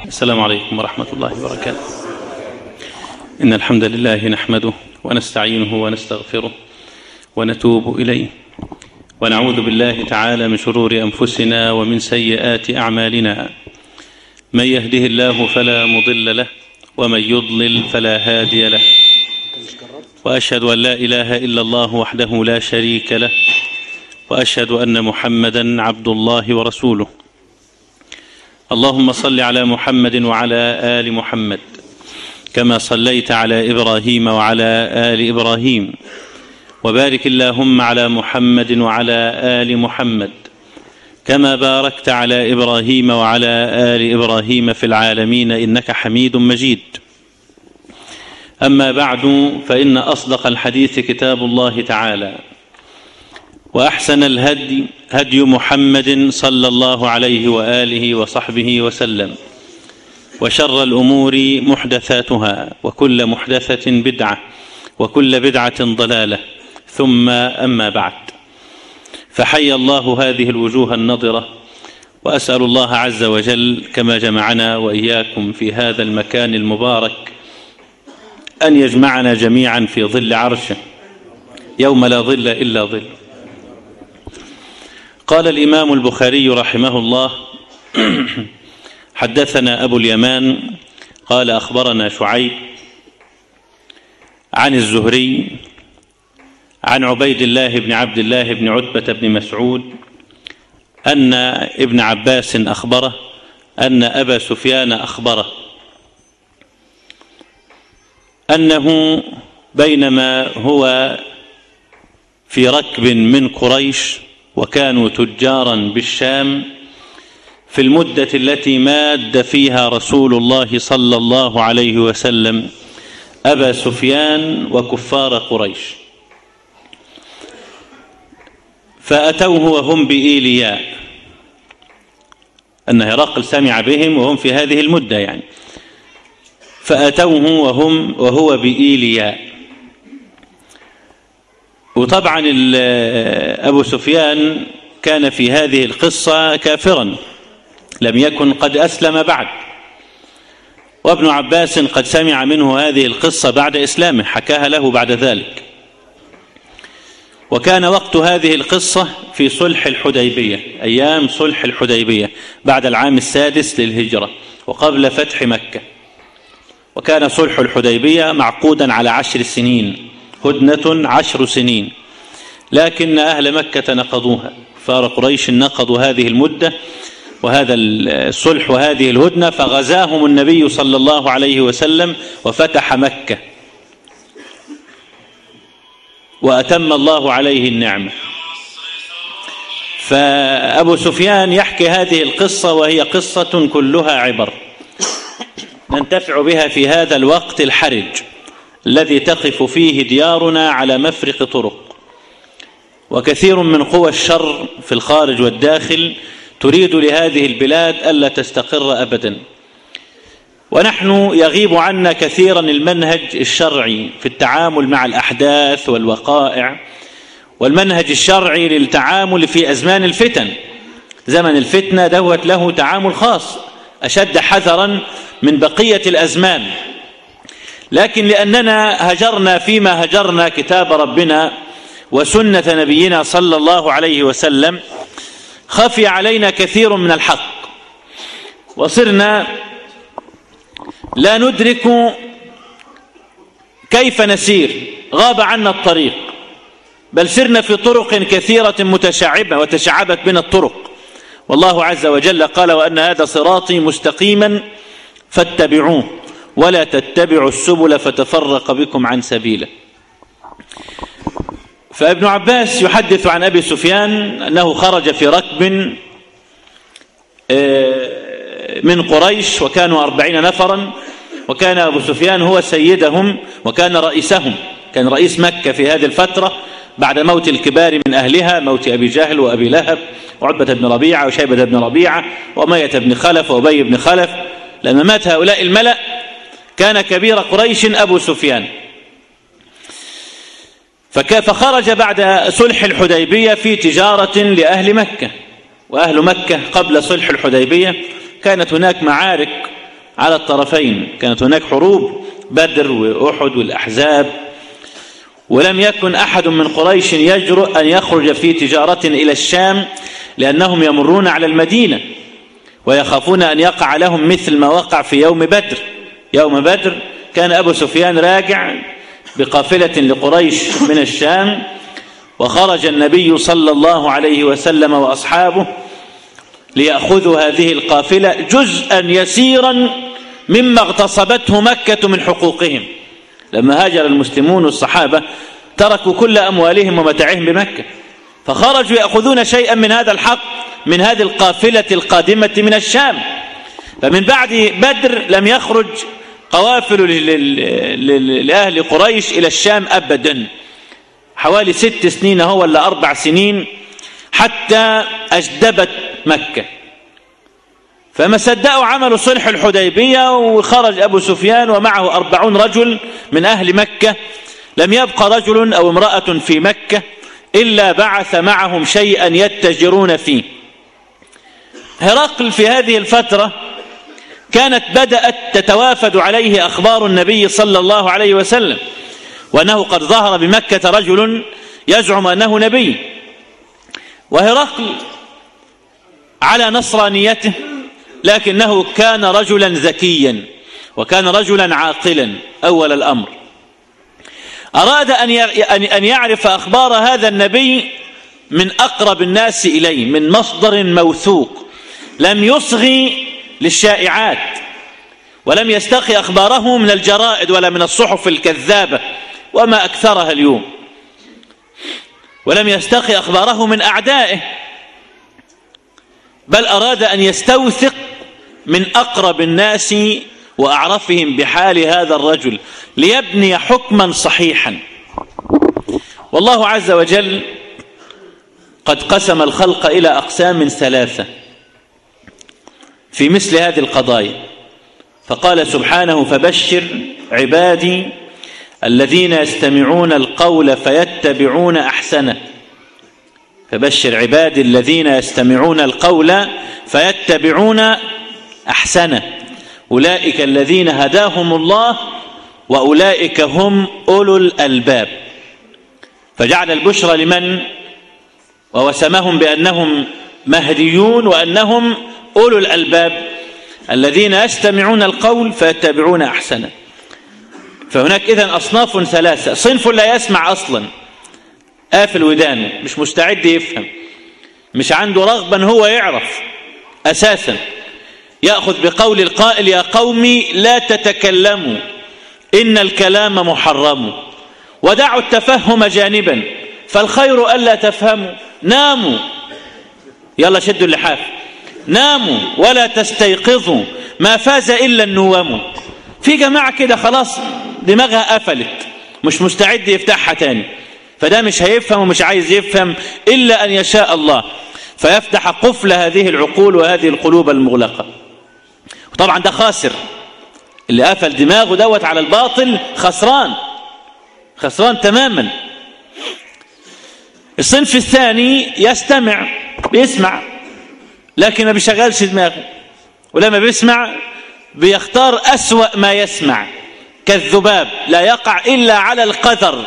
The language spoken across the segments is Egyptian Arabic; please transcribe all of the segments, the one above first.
السلام عليكم ورحمة الله وبركاته إن الحمد لله نحمده ونستعينه ونستغفره ونتوب إليه ونعوذ بالله تعالى من شرور أنفسنا ومن سيئات أعمالنا من يهده الله فلا مضل له ومن يضلل فلا هادي له وأشهد أن لا إله إلا الله وحده لا شريك له وأشهد أن محمدا عبد الله ورسوله اللهم صل على محمد وعلى ال محمد كما صليت على ابراهيم وعلى ال ابراهيم وبارك اللهم على محمد وعلى ال محمد كما باركت على ابراهيم وعلى ال ابراهيم في العالمين انك حميد مجيد اما بعد فان اصدق الحديث كتاب الله تعالى واحسن الهدي هدي محمد صلى الله عليه واله وصحبه وسلم وشر الامور محدثاتها وكل محدثه بدعه وكل بدعه ضلاله ثم اما بعد فحي الله هذه الوجوه النضره واسال الله عز وجل كما جمعنا واياكم في هذا المكان المبارك ان يجمعنا جميعا في ظل عرشه يوم لا ظل الا ظل قال الامام البخاري رحمه الله حدثنا ابو اليمان قال اخبرنا شعيب عن الزهري عن عبيد الله بن عبد الله بن عتبه بن مسعود ان ابن عباس اخبره ان ابا سفيان اخبره انه بينما هو في ركب من قريش وكانوا تجارا بالشام في المده التي ماد فيها رسول الله صلى الله عليه وسلم ابا سفيان وكفار قريش فاتوه وهم بايلياء ان هرقل سمع بهم وهم في هذه المده يعني فاتوه وهم وهو بايلياء وطبعا ابو سفيان كان في هذه القصه كافرا لم يكن قد اسلم بعد وابن عباس قد سمع منه هذه القصه بعد اسلامه حكاها له بعد ذلك وكان وقت هذه القصه في صلح الحديبيه ايام صلح الحديبيه بعد العام السادس للهجره وقبل فتح مكه وكان صلح الحديبيه معقودا على عشر سنين هدنه عشر سنين لكن اهل مكه نقضوها كفار قريش نقضوا هذه المده وهذا الصلح وهذه الهدنه فغزاهم النبي صلى الله عليه وسلم وفتح مكه واتم الله عليه النعمه فابو سفيان يحكي هذه القصه وهي قصه كلها عبر ننتفع بها في هذا الوقت الحرج الذي تقف فيه ديارنا على مفرق طرق وكثير من قوى الشر في الخارج والداخل تريد لهذه البلاد الا تستقر ابدا ونحن يغيب عنا كثيرا المنهج الشرعي في التعامل مع الاحداث والوقائع والمنهج الشرعي للتعامل في ازمان الفتن زمن الفتنه دوت له تعامل خاص اشد حذرا من بقيه الازمان لكن لاننا هجرنا فيما هجرنا كتاب ربنا وسنه نبينا صلى الله عليه وسلم خفي علينا كثير من الحق وصرنا لا ندرك كيف نسير غاب عنا الطريق بل سرنا في طرق كثيره متشعبه وتشعبت بنا الطرق والله عز وجل قال وان هذا صراطي مستقيما فاتبعوه ولا تتبعوا السبل فتفرق بكم عن سبيله فابن عباس يحدث عن ابي سفيان انه خرج في ركب من قريش وكانوا أربعين نفرا وكان أبو سفيان هو سيدهم وكان رئيسهم كان رئيس مكة في هذه الفترة بعد موت الكبار من أهلها موت أبي جهل وأبي لهب وعتبة بن ربيعة وشيبة بن ربيعة وأمية بن خلف وأبي بن خلف لما مات هؤلاء الملأ كان كبير قريش أبو سفيان فخرج بعد صلح الحديبية في تجارة لأهل مكة وأهل مكة قبل صلح الحديبية كانت هناك معارك على الطرفين كانت هناك حروب بدر وأحد والأحزاب ولم يكن أحد من قريش يجرؤ أن يخرج في تجارة إلى الشام لأنهم يمرون على المدينة ويخافون أن يقع لهم مثل ما وقع في يوم بدر يوم بدر كان أبو سفيان راجع بقافلة لقريش من الشام وخرج النبي صلى الله عليه وسلم وأصحابه ليأخذوا هذه القافلة جزءا يسيرا مما اغتصبته مكة من حقوقهم لما هاجر المسلمون والصحابة تركوا كل أموالهم ومتاعهم بمكة فخرجوا يأخذون شيئا من هذا الحق من هذه القافلة القادمة من الشام فمن بعد بدر لم يخرج قوافل لأهل قريش إلى الشام أبدا حوالي ست سنين هو ولا أربع سنين حتى أجدبت مكة فما صدقوا عملوا صلح الحديبية وخرج أبو سفيان ومعه أربعون رجل من أهل مكة لم يبقى رجل أو امرأة في مكة إلا بعث معهم شيئا يتجرون فيه هرقل في هذه الفترة كانت بدأت تتوافد عليه أخبار النبي صلى الله عليه وسلم وأنه قد ظهر بمكة رجل يزعم أنه نبي وهرقل على نصرانيته لكنه كان رجلا ذكيا وكان رجلا عاقلا أول الأمر أراد أن يعرف أخبار هذا النبي من أقرب الناس إليه من مصدر موثوق لم يصغي للشائعات ولم يستقي أخباره من الجرائد ولا من الصحف الكذابة وما أكثرها اليوم ولم يستقي أخباره من أعدائه بل أراد أن يستوثق من أقرب الناس وأعرفهم بحال هذا الرجل ليبني حكما صحيحا والله عز وجل قد قسم الخلق إلى أقسام ثلاثة في مثل هذه القضايا فقال سبحانه فبشر عبادي الذين يستمعون القول فيتبعون أحسنه فبشر عبادي الذين يستمعون القول فيتبعون أحسنه أولئك الذين هداهم الله وأولئك هم أولو الألباب فجعل البشرى لمن ووسمهم بأنهم مهديون وأنهم أولو الألباب الذين يستمعون القول فيتبعون أحسنه فهناك إذن أصناف ثلاثة صنف لا يسمع أصلا قافل ودانه مش مستعد يفهم مش عنده رغبة هو يعرف أساسا يأخذ بقول القائل يا قومي لا تتكلموا إن الكلام محرم ودعوا التفهم جانبا فالخير ألا تفهموا ناموا يلا شدوا اللحاف ناموا ولا تستيقظوا ما فاز إلا النوام في جماعة كده خلاص دماغها قفلت مش مستعد يفتحها تاني فده مش هيفهم ومش عايز يفهم إلا أن يشاء الله فيفتح قفل هذه العقول وهذه القلوب المغلقة وطبعا ده خاسر اللي قفل دماغه دوت على الباطل خسران خسران تماما الصنف الثاني يستمع بيسمع لكن ما بيشغلش دماغه ولما بيسمع بيختار أسوأ ما يسمع كالذباب لا يقع إلا على القذر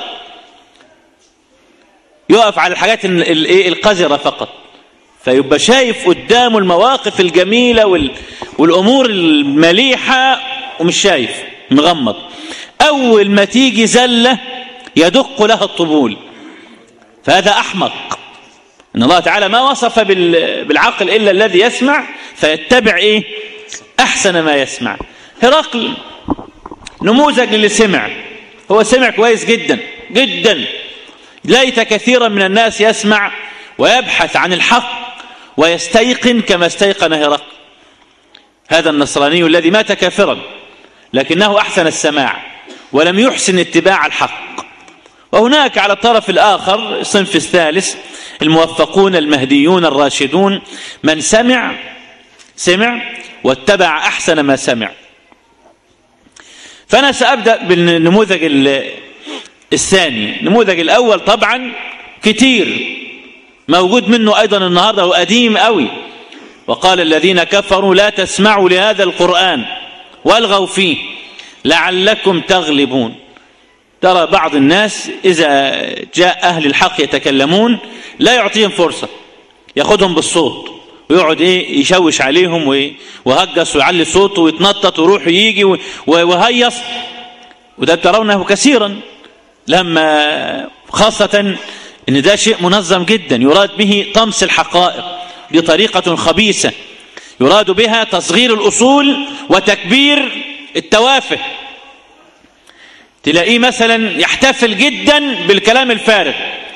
يقف على الحاجات القذرة فقط فيبقى شايف قدامه المواقف الجميلة والأمور المليحة ومش شايف مغمض أول ما تيجي زلة يدق لها الطبول فهذا أحمق إن الله تعالى ما وصف بالعقل إلا الذي يسمع فيتبع إيه أحسن ما يسمع هرقل نموذج للي سمع هو سمع كويس جدا جدا ليت كثيرا من الناس يسمع ويبحث عن الحق ويستيقن كما استيقن هرقل هذا النصراني الذي مات كافرا لكنه أحسن السماع ولم يحسن اتباع الحق وهناك على الطرف الآخر الصنف الثالث الموفقون المهديون الراشدون من سمع سمع واتبع أحسن ما سمع فأنا سأبدأ بالنموذج الثاني النموذج الأول طبعا كتير موجود منه أيضا النهاردة وقديم قوي وقال الذين كفروا لا تسمعوا لهذا القرآن والغوا فيه لعلكم تغلبون ترى بعض الناس إذا جاء أهل الحق يتكلمون لا يعطيهم فرصة ياخدهم بالصوت ويقعد ايه يشوش عليهم ويهجس ويعلي صوته ويتنطط ويروح ويجي ويهيص وده ترونه كثيرا لما خاصة ان ده شيء منظم جدا يراد به طمس الحقائق بطريقة خبيثة يراد بها تصغير الأصول وتكبير التوافه تلاقيه مثلا يحتفل جدا بالكلام الفارغ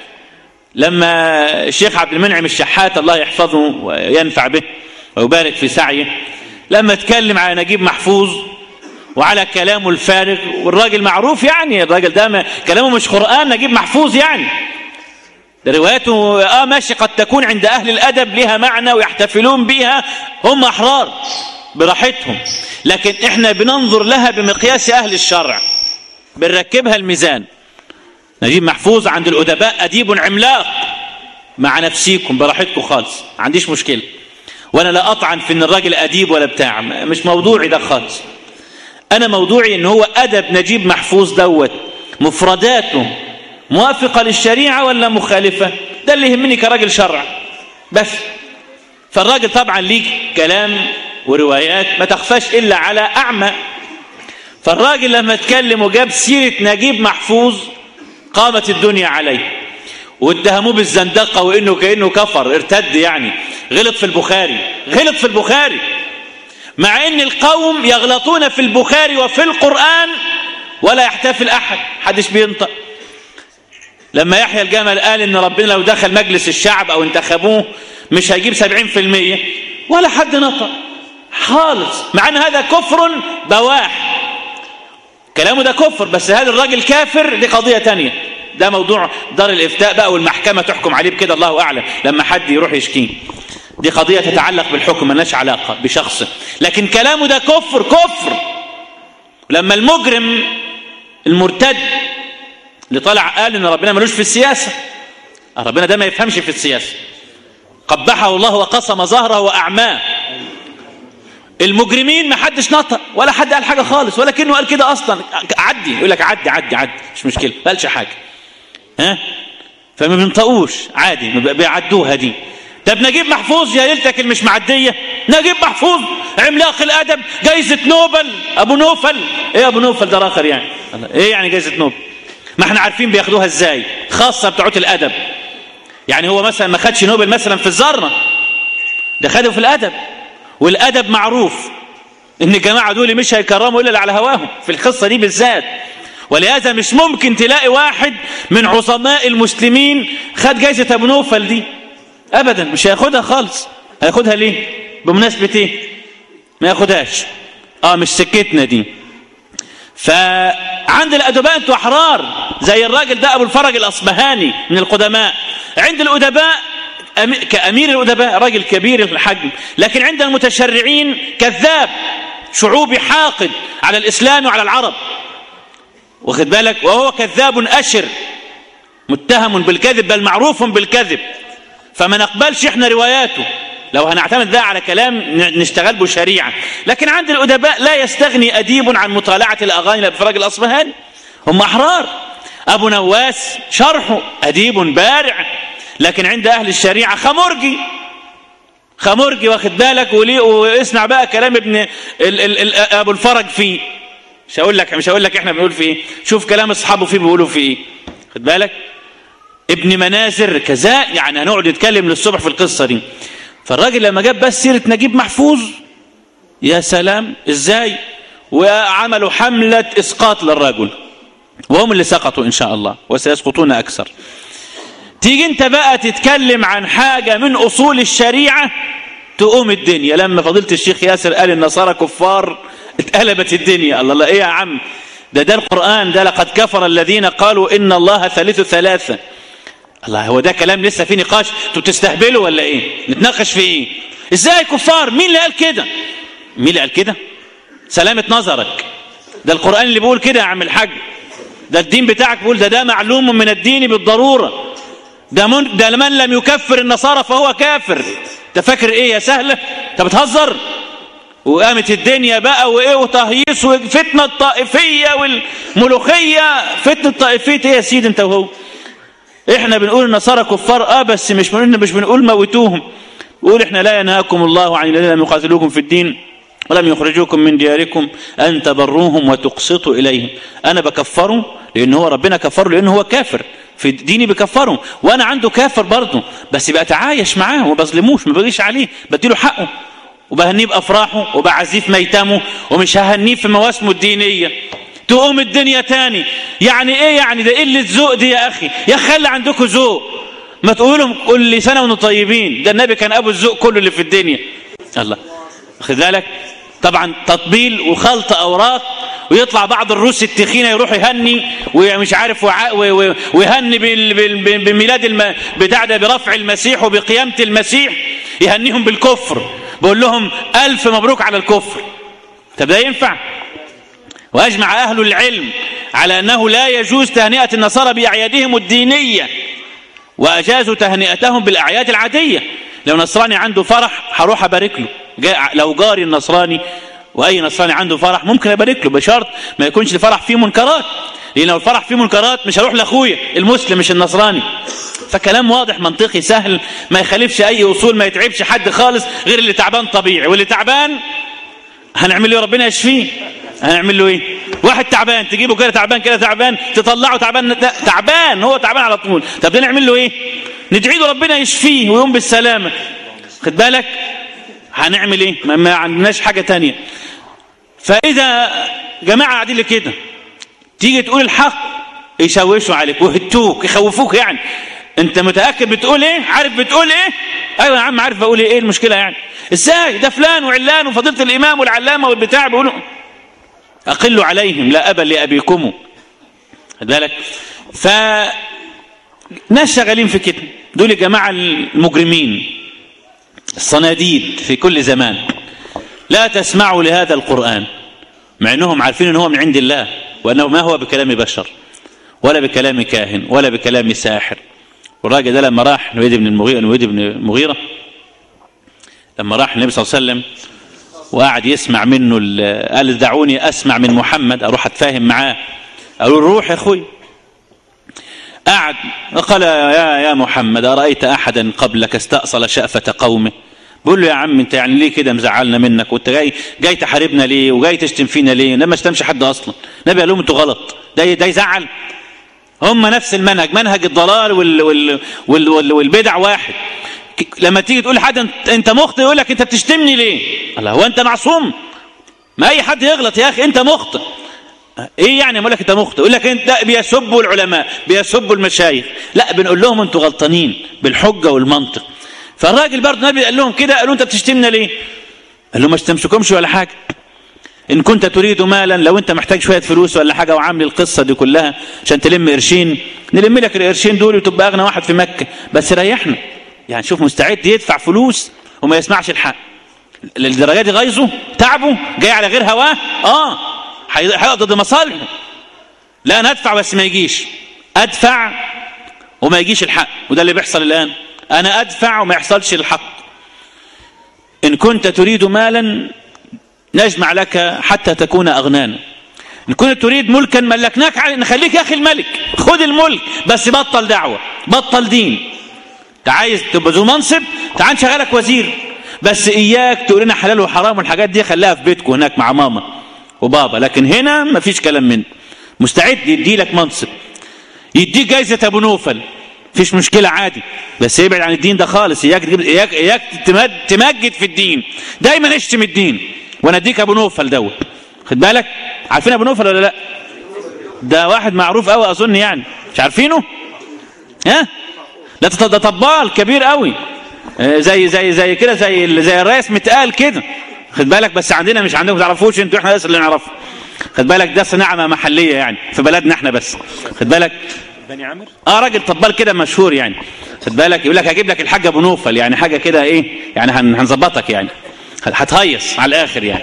لما الشيخ عبد المنعم الشحات الله يحفظه وينفع به ويبارك في سعيه لما اتكلم على نجيب محفوظ وعلى كلامه الفارغ والراجل معروف يعني الراجل ده كلامه مش قرآن نجيب محفوظ يعني ده رواياته اه ماشي قد تكون عند اهل الادب لها معنى ويحتفلون بها هم احرار براحتهم لكن احنا بننظر لها بمقياس اهل الشرع بنركبها الميزان نجيب محفوظ عند الأدباء أديب عملاق مع نفسيكم براحتكم خالص ما عنديش مشكلة وأنا لا أطعن في أن الراجل أديب ولا بتاع مش موضوعي ده خالص أنا موضوعي أن هو أدب نجيب محفوظ دوت مفرداته موافقة للشريعة ولا مخالفة ده اللي يهمني كراجل شرع بس فالراجل طبعا ليك كلام وروايات ما تخفاش إلا على أعمى فالراجل لما اتكلم وجاب سيرة نجيب محفوظ قامت الدنيا عليه واتهموه بالزندقة وإنه كأنه كفر ارتد يعني غلط في البخاري غلط في البخاري مع ان القوم يغلطون في البخاري وفي القرآن ولا يحتفل أحد حدش بينطق لما يحيى الجمل قال ان ربنا لو دخل مجلس الشعب او انتخبوه مش هيجيب سبعين في المية ولا حد نطق خالص مع ان هذا كفر بواح كلامه ده كفر بس هل الراجل كافر دي قضية تانية ده موضوع دار الافتاء بقى والمحكمة تحكم عليه بكده الله اعلم لما حد يروح يشكيه دي قضية تتعلق بالحكم ملناش علاقة بشخصه لكن كلامه ده كفر كفر لما المجرم المرتد اللي طلع قال ان ربنا ملوش في السياسة ربنا ده ما يفهمش في السياسة قبحه الله وقسم ظهره وأعماه المجرمين ما حدش نطق ولا حد قال حاجة خالص ولا كأنه قال كده أصلا عدي يقول لك عدي عدي عدي مش مشكلة ما قالش حاجة ها فما بينطقوش عادي بيعدوها دي طب نجيب محفوظ يا ليلتك المش معدية نجيب محفوظ عملاق الأدب جايزة نوبل أبو نوفل إيه أبو نوفل ده آخر يعني إيه يعني جايزة نوبل ما احنا عارفين بياخدوها ازاي خاصة بتوعات الأدب يعني هو مثلا ما خدش نوبل مثلا في الزرنة ده خده في الأدب والأدب معروف إن الجماعة دول مش هيكرموا إلا على هواهم في القصة دي بالذات ولهذا مش ممكن تلاقي واحد من عظماء المسلمين خد جايزة أبو نوفل دي أبدا مش هياخدها خالص هياخدها ليه بمناسبة إيه ما ياخدهاش آه مش سكتنا دي فعند الأدباء أنتوا أحرار زي الراجل ده أبو الفرج الأصبهاني من القدماء عند الأدباء كأمير الأدباء راجل كبير الحجم لكن عند المتشرعين كذاب شعوبي حاقد على الإسلام وعلى العرب واخد بالك وهو كذاب أشر متهم بالكذب بل معروف بالكذب فما نقبلش احنا رواياته لو هنعتمد ده على كلام نشتغل به شريعة لكن عند الأدباء لا يستغني أديب عن مطالعة الأغاني لأبفراج الأصبهاني هم أحرار أبو نواس شرحه أديب بارع لكن عند أهل الشريعة خمرجي خمرجي واخد بالك وليه واسمع بقى كلام ابن ال ال ال أبو الفرج فيه مش هقول لك مش هقول لك احنا بنقول فيه شوف كلام اصحابه فيه بيقولوا فيه خد بالك ابن منازر كذا يعني هنقعد نتكلم للصبح في القصة دي فالراجل لما جاب بس سيرة نجيب محفوظ يا سلام ازاي وعملوا حملة اسقاط للرجل وهم اللي سقطوا ان شاء الله وسيسقطون اكثر تيجي انت بقى تتكلم عن حاجة من اصول الشريعة تقوم الدنيا لما فضيلة الشيخ ياسر قال النصارى كفار اتقلبت الدنيا الله الله ايه يا عم ده ده القرآن ده لقد كفر الذين قالوا ان الله ثالث ثلاثة الله هو ده كلام لسه فيه نقاش انتوا بتستهبلوا ولا ايه نتناقش في ايه ازاي كفار مين اللي قال كده مين اللي قال كده سلامة نظرك ده القرآن اللي بيقول كده يا عم الحاج ده الدين بتاعك بيقول ده ده معلوم من الدين بالضرورة ده من, ده من لم يكفر النصارى فهو كافر انت فاكر ايه يا سهلة انت بتهزر وقامت الدنيا بقى وايه وتهييص وفتنه الطائفيه والملوخيه فتنه الطائفيه ايه يا سيدي انت وهو احنا بنقول النصارى كفار اه بس مش بنقول مش بنقول موتوهم بنقول احنا لا ينهاكم الله عن الذين لم يقاتلوكم في الدين ولم يخرجوكم من دياركم ان تبروهم وتقسطوا اليهم انا بكفره لان هو ربنا كفره لان هو كافر في ديني بكفره وانا عنده كافر برضه بس بتعايش معاه وما بظلموش ما بغيش عليه بديله حقه وبهنيه بافراحه وبعزيه في ميتمه ومش ههنيه في مواسمه الدينيه تقوم الدنيا تاني يعني ايه يعني ده قله ذوق دي يا اخي يا خلي عندكم ذوق ما تقولوا كل سنه وانتم طيبين ده النبي كان ابو الذوق كله اللي في الدنيا الله خد بالك طبعا تطبيل وخلط اوراق ويطلع بعض الروس التخينه يروح يهني ومش عارف وع... ويهني بال... بال... بميلاد الم... بتاع ده برفع المسيح وبقيامه المسيح يهنيهم بالكفر بقول لهم الف مبروك على الكفر طب ده ينفع واجمع اهل العلم على انه لا يجوز تهنئه النصارى باعيادهم الدينيه واجازوا تهنئتهم بالاعياد العاديه لو نصراني عنده فرح هروح ابارك له لو جاري النصراني واي نصراني عنده فرح ممكن ابارك له بشرط ما يكونش الفرح فيه منكرات لان لو الفرح فيه منكرات مش هروح لاخويا المسلم مش النصراني فكلام واضح منطقي سهل ما يخالفش اي اصول ما يتعبش حد خالص غير اللي تعبان طبيعي واللي تعبان هنعمل له ربنا يشفيه هنعمل له ايه واحد تعبان تجيبه كده تعبان كده تعبان تطلعه تعبان تعبان هو تعبان على طول طب ده نعمل له ايه ندعي له ربنا يشفيه ويقوم بالسلامه خد بالك هنعمل ايه ما, ما عندناش حاجه تانية فاذا جماعه قاعدين كده تيجي تقول الحق يشوشوا عليك ويهتوك يخوفوك يعني انت متاكد بتقول ايه عارف بتقول ايه ايوه يا عم عارف بقول ايه ايه المشكله يعني ازاي ده فلان وعلان وفضيله الامام والعلامه والبتاع بيقولوا اقلوا عليهم لا ابا لابيكم خد بالك ف ناس شغالين في كده دول جماعه المجرمين الصناديد في كل زمان لا تسمعوا لهذا القرآن مع أنهم عارفين أنه هو من عند الله وأنه ما هو بكلام بشر ولا بكلام كاهن ولا بكلام ساحر والراجل ده لما راح نويد بن المغيرة نويد بن المغيرة لما راح النبي صلى الله عليه وسلم وقعد يسمع منه قال دعوني أسمع من محمد أروح أتفاهم معاه قالوا روح يا أخوي قعد قال يا يا محمد أرأيت أحدا قبلك استأصل شأفة قومه بقول له يا عم انت يعني ليه كده مزعلنا منك وانت جاي جاي تحاربنا ليه وجاي تشتم فينا ليه لما اشتمش حد اصلا النبي قال لهم انتوا غلط ده ده يزعل هم نفس المنهج منهج الضلال وال وال وال وال والبدع واحد لما تيجي تقول لحد انت مخطئ يقول لك انت بتشتمني ليه الله هو انت معصوم ما اي حد يغلط يا اخي انت مخطئ ايه يعني اقول لك انت مخطئ يقول لك انت بيسبوا العلماء بيسبوا المشايخ لا بنقول لهم انتوا غلطانين بالحجه والمنطق فالراجل برضه النبي قال لهم كده قالوا انت بتشتمنا ليه قال لهم ما اشتمسكمش ولا حاجه ان كنت تريد مالا لو انت محتاج شويه فلوس ولا حاجه وعامل القصه دي كلها عشان تلم قرشين نلم لك القرشين دول وتبقى اغنى واحد في مكه بس ريحنا يعني شوف مستعد يدفع فلوس وما يسمعش الحق للدرجه دي غيظه تعبه جاي على غير هواه اه هيقف ضد مصالحه لا انا ادفع بس ما يجيش ادفع وما يجيش الحق وده اللي بيحصل الان انا ادفع وما يحصلش الحق ان كنت تريد مالا نجمع لك حتى تكون اغنانا ان كنت تريد ملكا ملكناك نخليك يا اخي الملك خد الملك بس بطل دعوه بطل دين انت عايز تبقى ذو منصب تعال نشغلك وزير بس اياك تقول لنا حلال وحرام والحاجات دي خليها في بيتكم هناك مع ماما وبابا لكن هنا مفيش كلام منه مستعد يدي لك منصب يديك جايزه ابو نوفل مفيش مشكله عادي بس يبعد عن الدين ده خالص اياك تجيب اياك اياك تمجد في الدين دايما اشتم الدين وانا اديك ابو نوفل دوت خد بالك عارفين ابو نوفل ولا لا ده واحد معروف قوي اظن يعني مش عارفينه ها ده ده طبال كبير قوي زي زي زي كده زي زي الرئيس متقال كده خد بالك بس عندنا مش عندكم ما تعرفوش انتوا احنا بس اللي نعرفه خد بالك ده صناعه محليه يعني في بلدنا احنا بس خد بالك بني عامر اه راجل طبال كده مشهور يعني خد بالك يقول لك هجيب لك الحاج ابو نوفل يعني حاجه كده ايه يعني هنظبطك يعني هتهيص على الاخر يعني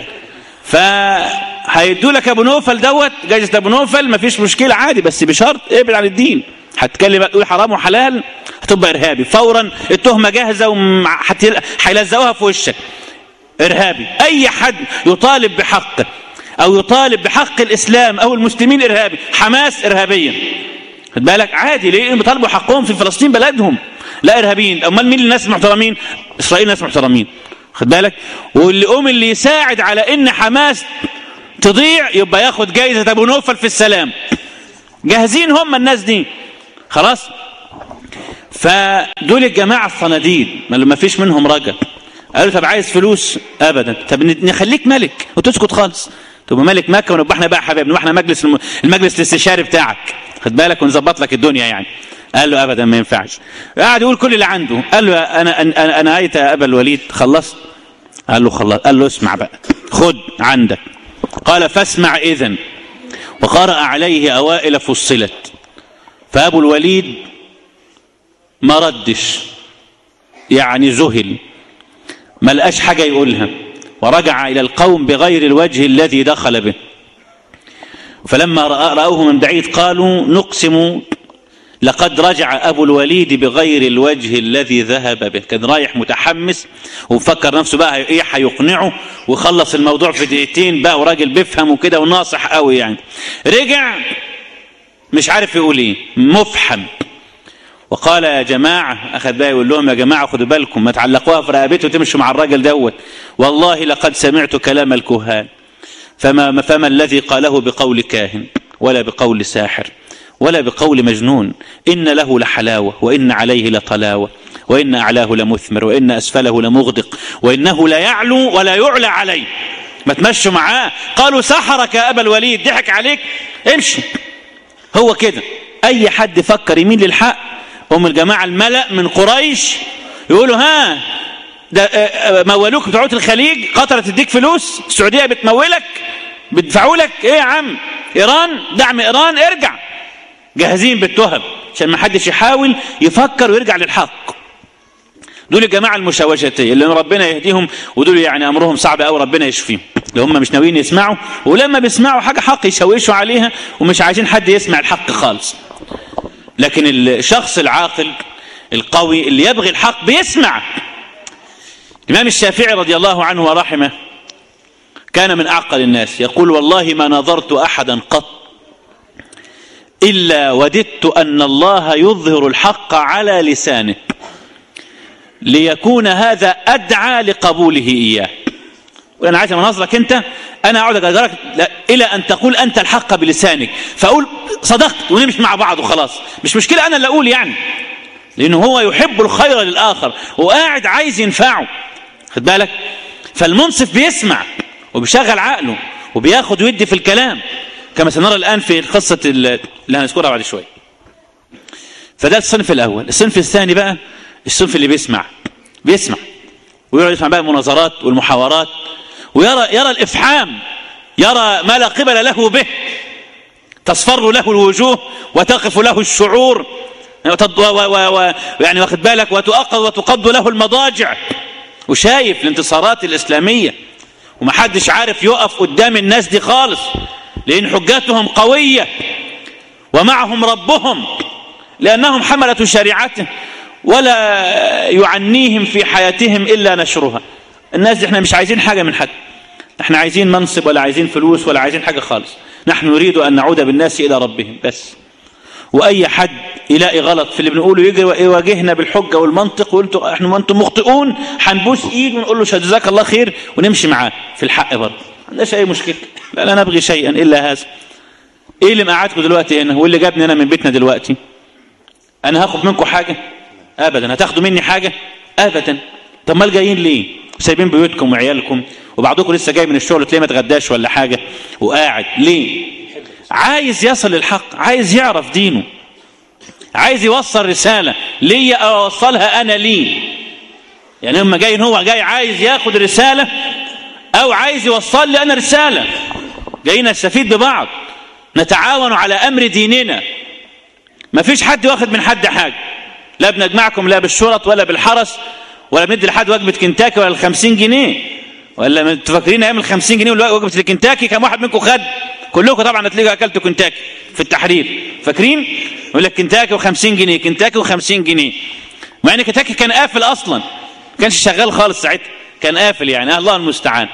فهيدوا لك ابو نوفل دوت جايزه ابو نوفل مفيش مشكله عادي بس بشرط ابعد عن الدين هتكلم تقول حرام وحلال هتبقى ارهابي فورا التهمه جاهزه وهيلزقوها في وشك ارهابي اي حد يطالب بحقه او يطالب بحق الاسلام او المسلمين ارهابي حماس ارهابيا خد بالك عادي ليه بيطالبوا حقهم في فلسطين بلدهم لا ارهابيين امال مين الناس المحترمين اسرائيل ناس محترمين خد بالك واللي يقوم اللي يساعد على ان حماس تضيع يبقى ياخد جايزه ابو نوفل في السلام جاهزين هم الناس دي خلاص فدول الجماعه الصناديد ما فيش منهم رجل قالوا طب عايز فلوس ابدا طب نخليك ملك وتسكت خالص تبقى ملك مكه ونبقى احنا بقى حبايب نبقى احنا مجلس المجلس الاستشاري بتاعك خد بالك ونظبط لك الدنيا يعني قال له ابدا ما ينفعش قعد يقول كل اللي عنده قال له انا انا انا ايت يا ابا الوليد خلصت قال له خلص قال له اسمع بقى خد عندك قال فاسمع اذا وقرأ عليه اوائل فصلت فابو الوليد ما ردش يعني ذهل ما لقاش حاجه يقولها ورجع الى القوم بغير الوجه الذي دخل به فلما رأوه من بعيد قالوا نقسم لقد رجع أبو الوليد بغير الوجه الذي ذهب به كان رايح متحمس ومفكر نفسه بقى ايه هيقنعه وخلص الموضوع في دقيقتين بقى وراجل بيفهم وكده وناصح قوي يعني رجع مش عارف يقول ايه مفحم وقال يا جماعة أخذ بقى يقول لهم يا جماعة خدوا بالكم ما تعلقوها في رقبته وتمشوا مع الراجل دوت والله لقد سمعت كلام الكهان فما, فما الذي قاله بقول كاهن ولا بقول ساحر ولا بقول مجنون إن له لحلاوة وإن عليه لطلاوة وإن أعلاه لمثمر وإن أسفله لمغدق وإنه لا يعلو ولا يعلى عليه ما تمشوا معاه قالوا سحرك يا أبا الوليد ضحك عليك امشي هو كده أي حد فكر يمين للحق هم الجماعة الملأ من قريش يقولوا ها ده مولوك بتوع الخليج قطر تديك فلوس السعودية بتمولك بيدفعوا لك ايه يا عم ايران دعم ايران ارجع جاهزين بالتهم عشان ما حدش يحاول يفكر ويرجع للحق دول الجماعة المشوشتين اللي ربنا يهديهم ودول يعني أمرهم صعب أوي ربنا يشفيهم اللي هم مش ناويين يسمعوا ولما بيسمعوا حاجة حق يشوشوا عليها ومش عايزين حد يسمع الحق خالص لكن الشخص العاقل القوي اللي يبغي الحق بيسمع الإمام الشافعي رضي الله عنه ورحمه كان من أعقل الناس يقول والله ما نظرت أحدا قط إلا وددت أن الله يظهر الحق على لسانه ليكون هذا أدعى لقبوله إياه وأنا عايز مناظرك أنت أنا أقعد أجرك إلى أن تقول أنت الحق بلسانك فأقول صدقت ونمشي مع بعض وخلاص مش مشكلة أنا اللي أقول يعني لأنه هو يحب الخير للآخر وقاعد عايز ينفعه خد بالك فالمنصف بيسمع وبيشغل عقله وبياخد ويدي في الكلام كما سنرى الآن في قصة اللي هنذكرها بعد شوية فده الصنف الأول الصنف الثاني بقى الصنف اللي بيسمع بيسمع ويقعد يسمع بقى المناظرات والمحاورات ويرى يرى الإفحام يرى ما لا قبل له به تصفر له الوجوه وتقف له الشعور يعني واخد بالك وتؤقض وتقض له المضاجع وشايف الانتصارات الإسلامية ومحدش عارف يقف قدام الناس دي خالص لأن حجتهم قوية ومعهم ربهم لأنهم حملة شريعته ولا يعنيهم في حياتهم إلا نشرها الناس دي احنا مش عايزين حاجة من حد احنا عايزين منصب ولا عايزين فلوس ولا عايزين حاجة خالص نحن نريد أن نعود بالناس إلى ربهم بس وأي حد يلاقي غلط في اللي بنقوله يجي يواجهنا بالحجة والمنطق وقلت احنا ما انتم مخطئون هنبوس ايد ونقول له جزاك الله خير ونمشي معاه في الحق برضه ما عندناش أي مشكلة لا لا نبغي شيئا إلا هذا ايه اللي مقعدكم دلوقتي هنا واللي جابني انا من بيتنا دلوقتي انا هاخد منكم حاجه ابدا هتاخدوا مني حاجه ابدا طب ما جايين ليه سايبين بيوتكم وعيالكم وبعضكم لسه جاي من الشغل تلاقيه ما اتغداش ولا حاجه وقاعد ليه عايز يصل للحق عايز يعرف دينه عايز يوصل رساله ليا اوصلها انا ليه يعني لما جاي هو جاي عايز ياخد رساله او عايز يوصل لي انا رساله جايين نستفيد ببعض نتعاون على امر ديننا ما فيش حد واخد من حد حاجه لا بنجمعكم لا بالشرط ولا بالحرس ولا بندي لحد وجبه كنتاكي ولا الخمسين جنيه ولا انتوا فاكرين ايام الخمسين جنيه وجبه الكنتاكي كم واحد منكم خد كلكم طبعا هتلاقوا اكلتوا كنتاكي في التحرير فاكرين يقول لك كنتاكي و50 جنيه كنتاكي و50 جنيه مع ان كنتاكي كان قافل اصلا ما كانش شغال خالص ساعتها كان قافل يعني الله المستعان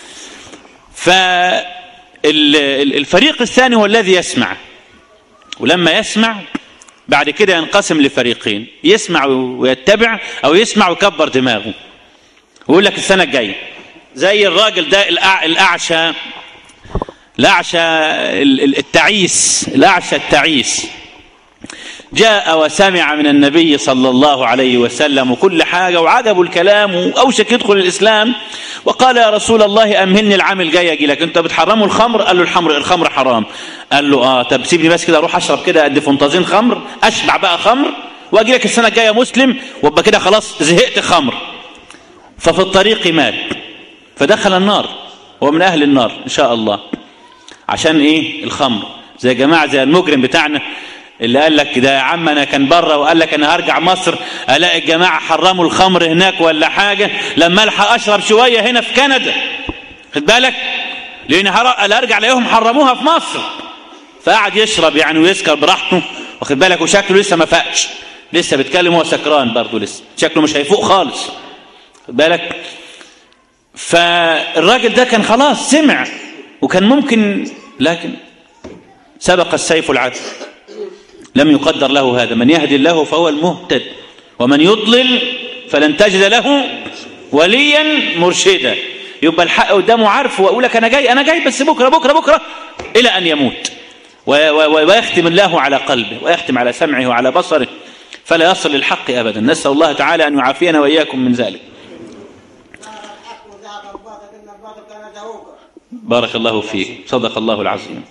فالفريق الثاني هو الذي يسمع ولما يسمع بعد كده ينقسم لفريقين يسمع ويتبع او يسمع ويكبر دماغه ويقول لك السنه الجايه زي الراجل ده الاعشى الاعشى التعيس الاعشى التعيس جاء وسمع من النبي صلى الله عليه وسلم وكل حاجة وعجبه الكلام وأوشك يدخل الإسلام وقال يا رسول الله أمهلني العام الجاي أجي لك أنت بتحرموا الخمر قال له الحمر الخمر حرام قال له آه طب سيبني بس كده أروح أشرب كده قد فنطازين خمر أشبع بقى خمر وأجي لك السنة الجاية مسلم وابقى كده خلاص زهقت خمر ففي الطريق مات فدخل النار هو من أهل النار إن شاء الله عشان إيه الخمر زي جماعة زي المجرم بتاعنا اللي قال لك ده يا عم انا كان بره وقال لك انا هرجع مصر الاقي الجماعه حرموا الخمر هناك ولا حاجه لما الحق اشرب شويه هنا في كندا خد بالك لان قال ارجع الاقيهم حرموها في مصر فقعد يشرب يعني ويسكر براحته واخد بالك وشكله لسه ما فاقش لسه بيتكلم هو سكران برضه لسه شكله مش هيفوق خالص خد بالك فالراجل ده كان خلاص سمع وكان ممكن لكن سبق السيف العدل لم يقدر له هذا من يهدي الله فهو المهتد ومن يضلل فلن تجد له وليا مرشدا يبقى الحق قدامه عارف ويقول لك انا جاي انا جاي بس بكره بكره بكره الى ان يموت ويختم الله على قلبه ويختم على سمعه وعلى بصره فلا يصل للحق ابدا نسال الله تعالى ان يعافينا واياكم من ذلك بارك الله فيك صدق الله العظيم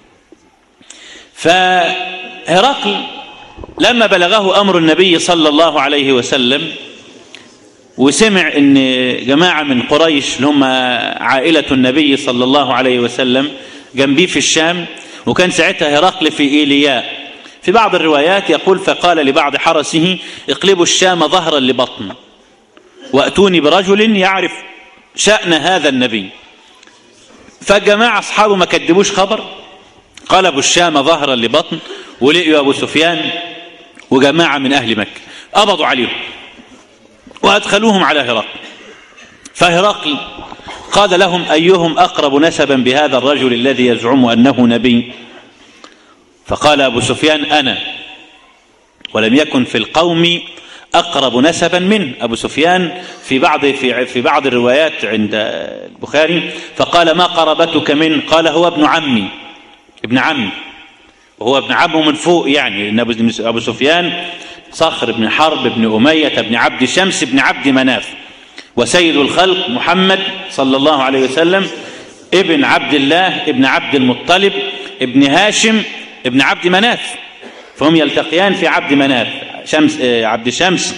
فهرقل لما بلغه أمر النبي صلى الله عليه وسلم وسمع ان جماعة من قريش اللي هم عائلة النبي صلى الله عليه وسلم جنبيه في الشام وكان ساعتها هرقل في إيلياء في بعض الروايات يقول فقال لبعض حرسه اقلبوا الشام ظهرا لبطن وأتوني برجل يعرف شأن هذا النبي فجماعة أصحابه ما كدبوش خبر قلبوا الشام ظهرا لبطن ولقيوا أبو سفيان وجماعة من أهل مكة قبضوا عليهم وأدخلوهم على هرقل فهرقل قال لهم أيهم أقرب نسبا بهذا الرجل الذي يزعم أنه نبي فقال أبو سفيان أنا ولم يكن في القوم أقرب نسبا منه أبو سفيان في بعض في في بعض الروايات عند البخاري فقال ما قربتك من قال هو ابن عمي ابن عمي وهو ابن عمه من فوق يعني ان ابو سفيان صخر بن حرب بن اميه بن عبد شمس بن عبد مناف وسيد الخلق محمد صلى الله عليه وسلم ابن عبد الله ابن عبد المطلب ابن هاشم ابن عبد مناف فهم يلتقيان في عبد مناف شمس عبد شمس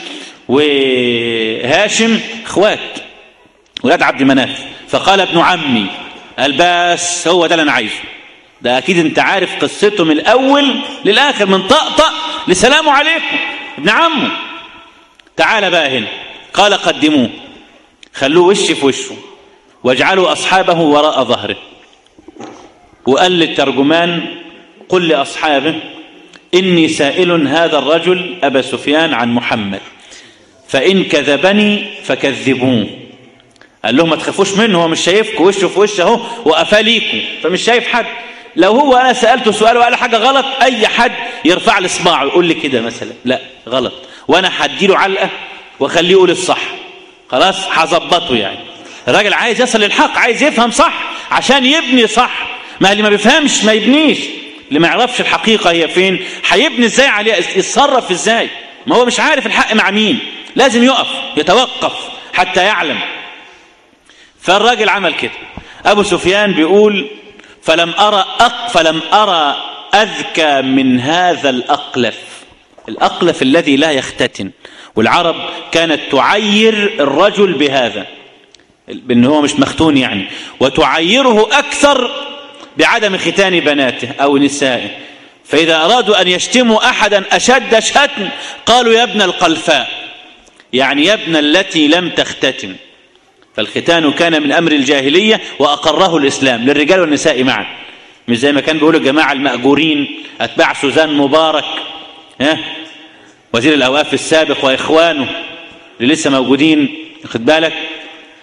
وهاشم اخوات ولاد عبد مناف فقال ابن عمي قال بس هو ده اللي انا عايزه ده اكيد انت عارف قصته من الاول للاخر من طقطق لسلام عليكم ابن عمه تعال بقى هنا قال قدموه خلوه وش في وشه واجعلوا اصحابه وراء ظهره وقال للترجمان قل لاصحابه اني سائل هذا الرجل ابا سفيان عن محمد فان كذبني فكذبوه قال لهم ما تخافوش منه هو مش شايفكم وشه في وشه اهو وقفاه ليكم فمش شايف حد لو هو انا سالته سؤال وقال حاجه غلط اي حد يرفع لي صباعه يقول لي كده مثلا لا غلط وانا هديله علقه واخليه يقول الصح خلاص هظبطه يعني الراجل عايز يصل للحق عايز يفهم صح عشان يبني صح ما اللي ما بيفهمش ما يبنيش اللي ما يعرفش الحقيقه هي فين هيبني ازاي عليها يتصرف ازاي ما هو مش عارف الحق مع مين لازم يقف يتوقف حتى يعلم فالراجل عمل كده ابو سفيان بيقول فلم أرى أق فلم أرى أذكى من هذا الأقلف الأقلف الذي لا يختتن والعرب كانت تعير الرجل بهذا بأنه هو مش مختون يعني وتعيره أكثر بعدم ختان بناته أو نسائه فإذا أرادوا أن يشتموا أحدا أشد شتم قالوا يا ابن القلفاء يعني يا ابن التي لم تختتن فالختان كان من أمر الجاهلية وأقره الإسلام للرجال والنساء معا مش زي ما كان بيقولوا الجماعة المأجورين أتباع سوزان مبارك ها وزير الأوقاف السابق وإخوانه اللي لسه موجودين خد بالك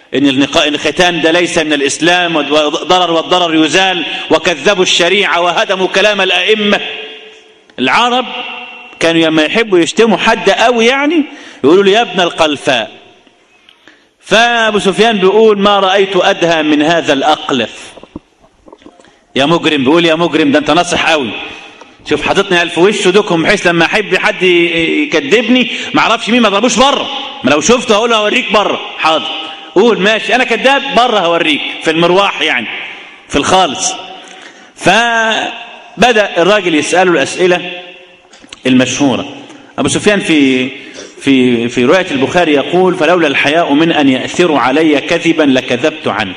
ان الختان ده ليس من الاسلام وضرر والضرر يزال وكذبوا الشريعه وهدموا كلام الائمه العرب كانوا لما يحبوا يشتموا حد قوي يعني يقولوا له يا ابن القلفاء فابو سفيان بيقول ما رايت ادهى من هذا الاقلف يا مجرم بيقول يا مجرم ده انت ناصح قوي شوف حاططني الف وش دوكم بحيث لما احب حد يكذبني ما اعرفش مين ما ضربوش بره ما لو شفته هقول له هوريك بره حاضر قول ماشي انا كذاب بره هوريك في المرواح يعني في الخالص فبدا الراجل يساله الاسئله المشهوره ابو سفيان في في في روايه البخاري يقول فلولا الحياء من ان ياثروا علي كذبا لكذبت عنه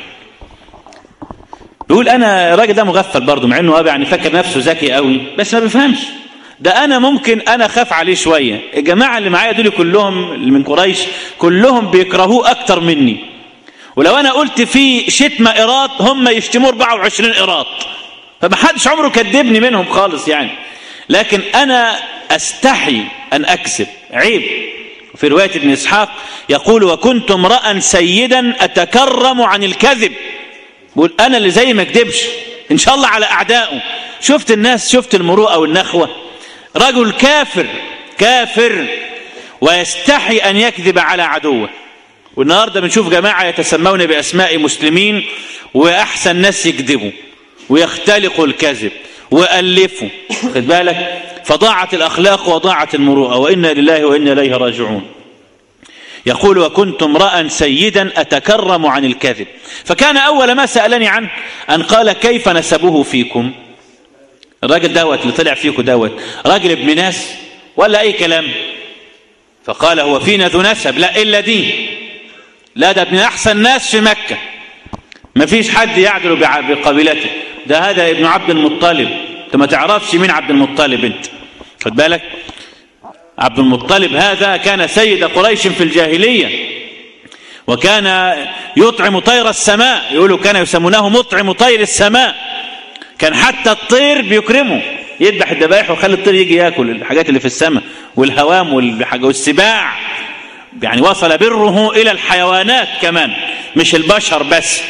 يقول انا الراجل ده مغفل برضه مع انه يعني فاكر نفسه ذكي قوي بس ما بيفهمش ده انا ممكن انا خاف عليه شويه الجماعه اللي معايا دول كلهم اللي من قريش كلهم بيكرهوه اكتر مني ولو انا قلت في شتمه قراط هم يشتموا 24 قراط فما حدش عمره كذبني منهم خالص يعني لكن انا استحي ان اكذب عيب في روايه ابن اسحاق يقول وكنت امرا سيدا اتكرم عن الكذب بقول انا اللي زي ما اكذبش ان شاء الله على اعدائه شفت الناس شفت المروءه والنخوه رجل كافر كافر ويستحي ان يكذب على عدوه والنهارده بنشوف جماعه يتسمون باسماء مسلمين واحسن ناس يكذبوا ويختلقوا الكذب والفوا خد بالك فضاعت الاخلاق وضاعت المروءه وانا لله وانا اليه راجعون يقول وكنت امرا سيدا اتكرم عن الكذب فكان اول ما سالني عنه ان قال كيف نسبه فيكم الراجل دوت اللي طلع فيكم دوت راجل ابن ناس ولا اي كلام فقال هو فينا ذو نسب لا الا دي لا ده ابن احسن ناس في مكه ما فيش حد يعدل بقبيلته ده هذا ابن عبد المطلب انت ما تعرفش مين عبد المطلب انت خد بالك عبد المطلب هذا كان سيد قريش في الجاهليه وكان يطعم طير السماء يقولوا كان يسمونه مطعم طير السماء كان حتى الطير بيكرمه يذبح الذبائح ويخلي الطير يجي ياكل الحاجات اللي في السماء والهوام والسباع يعني وصل بره الى الحيوانات كمان مش البشر بس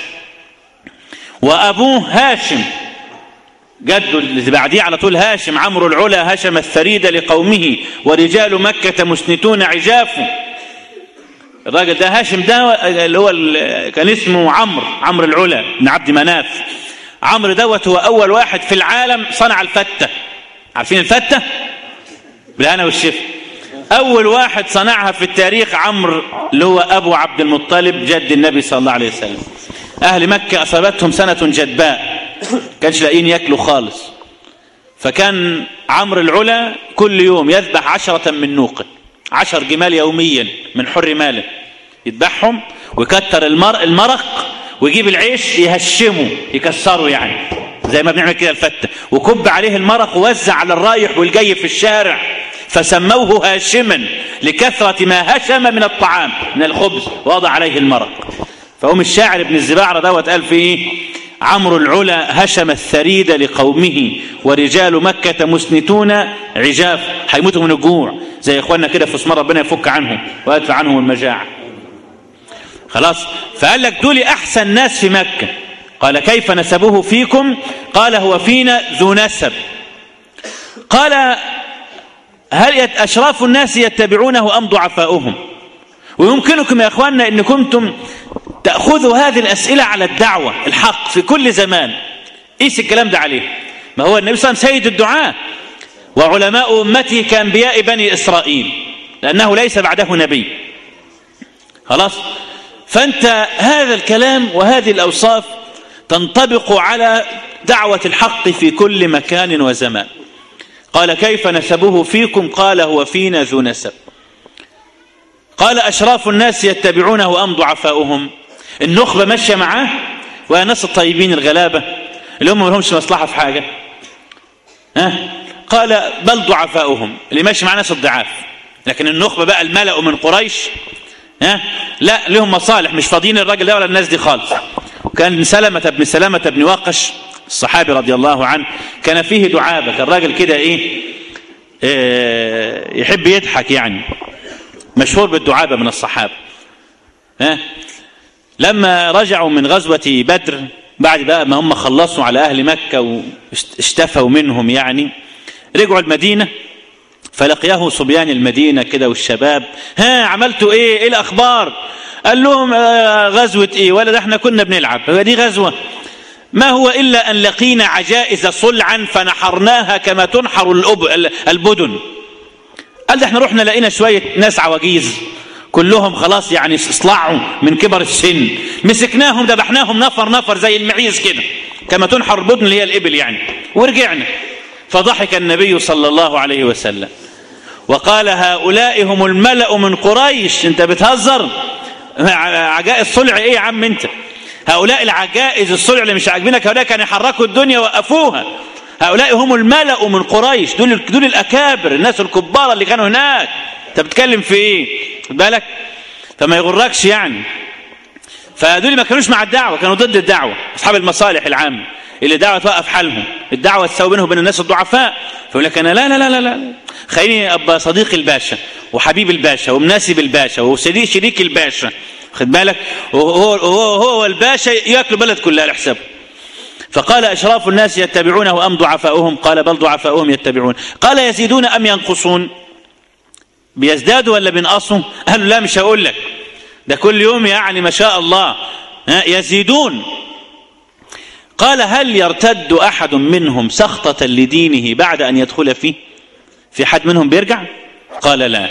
وابوه هاشم جده اللي بعديه على طول هاشم عمرو العلا هشم الثريد لقومه ورجال مكة مسنتون عجافه الراجل ده هاشم ده اللي هو كان اسمه عمرو عمرو العلا بن عبد مناف عمرو دوت هو اول واحد في العالم صنع الفتة عارفين الفتة بالهنا والشفا اول واحد صنعها في التاريخ عمرو اللي هو ابو عبد المطلب جد النبي صلى الله عليه وسلم اهل مكة اصابتهم سنة جدباء كانش لاقيين ياكلوا خالص فكان عمرو العلا كل يوم يذبح عشرة من نوقه عشر جمال يوميا من حر ماله يذبحهم ويكتر المر المرق ويجيب العيش يهشمه يكسره يعني زي ما بنعمل كده الفتة وكب عليه المرق ووزع على الرايح والجاي في الشارع فسموه هاشما لكثرة ما هشم من الطعام من الخبز ووضع عليه المرق فهم الشاعر ابن الزباعرة دوت قال في ايه عمرو العلا هشم الثريد لقومه ورجال مكة مسنتون عجاف هيموتوا من الجوع زي اخواننا كده في اسمار ربنا يفك عنهم ويدفع عنهم المجاعة خلاص فقال لك دول احسن ناس في مكة قال كيف نسبه فيكم قال هو فينا ذو نسب قال هل اشراف الناس يتبعونه ام ضعفاؤهم ويمكنكم يا اخواننا ان كنتم تاخذوا هذه الاسئله على الدعوه الحق في كل زمان قيس الكلام ده عليه ما هو النبي صلى الله عليه وسلم سيد الدعاء وعلماء امته كانبياء بني اسرائيل لانه ليس بعده نبي خلاص فانت هذا الكلام وهذه الاوصاف تنطبق على دعوه الحق في كل مكان وزمان قال كيف نسبه فيكم قال هو فينا ذو نسب قال أشراف الناس يتبعونه أم ضعفاؤهم النخبة ماشية معاه وناس الطيبين الغلابة اللي هم ما لهمش مصلحة في حاجة ها قال بل ضعفاؤهم اللي ماشي مع ناس الضعاف لكن النخبة بقى الملأ من قريش ها لا لهم مصالح مش فاضيين الراجل ده ولا الناس دي خالص وكان سلمة بن سلمة بن واقش الصحابي رضي الله عنه كان فيه دعابة كان راجل كده ايه, إيه يحب يضحك يعني مشهور بالدعابة من الصحابة ها لما رجعوا من غزوة بدر بعد بقى ما هم خلصوا على أهل مكة واشتفوا منهم يعني رجعوا المدينة فلقياه صبيان المدينة كده والشباب ها عملتوا ايه ايه الاخبار قال لهم آه غزوة ايه ولا ده احنا كنا بنلعب هو دي غزوة ما هو الا ان لقينا عجائز صلعا فنحرناها كما تنحر البدن قال ده احنا رحنا لقينا شوية ناس عواجيز كلهم خلاص يعني اصلعوا من كبر السن مسكناهم ذبحناهم نفر نفر زي المعيز كده كما تنحر البدن اللي هي الابل يعني ورجعنا فضحك النبي صلى الله عليه وسلم وقال هؤلاء هم الملأ من قريش انت بتهزر عجائز صلع ايه يا عم انت هؤلاء العجائز الصلع اللي مش عاجبينك هؤلاء كانوا يحركوا الدنيا وقفوها هؤلاء هم الملأ من قريش دول دول الاكابر الناس الكبار اللي كانوا هناك انت بتتكلم في ايه خد بالك فما يغركش يعني فدول ما كانوش مع الدعوه كانوا ضد الدعوه اصحاب المصالح العامه اللي دعوه توقف حالهم الدعوه تساوي بينهم وبين الناس الضعفاء فيقول لك انا لا لا لا لا لا خليني ابقى صديق الباشا وحبيب الباشا ومناسب الباشا وصديق شريك الباشا خد بالك وهو هو هو الباشا ياكلوا بلد كلها على حسابه فقال اشراف الناس يتبعونه ام ضعفاؤهم قال بل ضعفاؤهم يتبعون قال يزيدون ام ينقصون بيزدادوا ولا بينقصوا قالوا لا مش هقول لك ده كل يوم يعني ما شاء الله يزيدون قال هل يرتد احد منهم سخطه لدينه بعد ان يدخل فيه في حد منهم بيرجع قال لا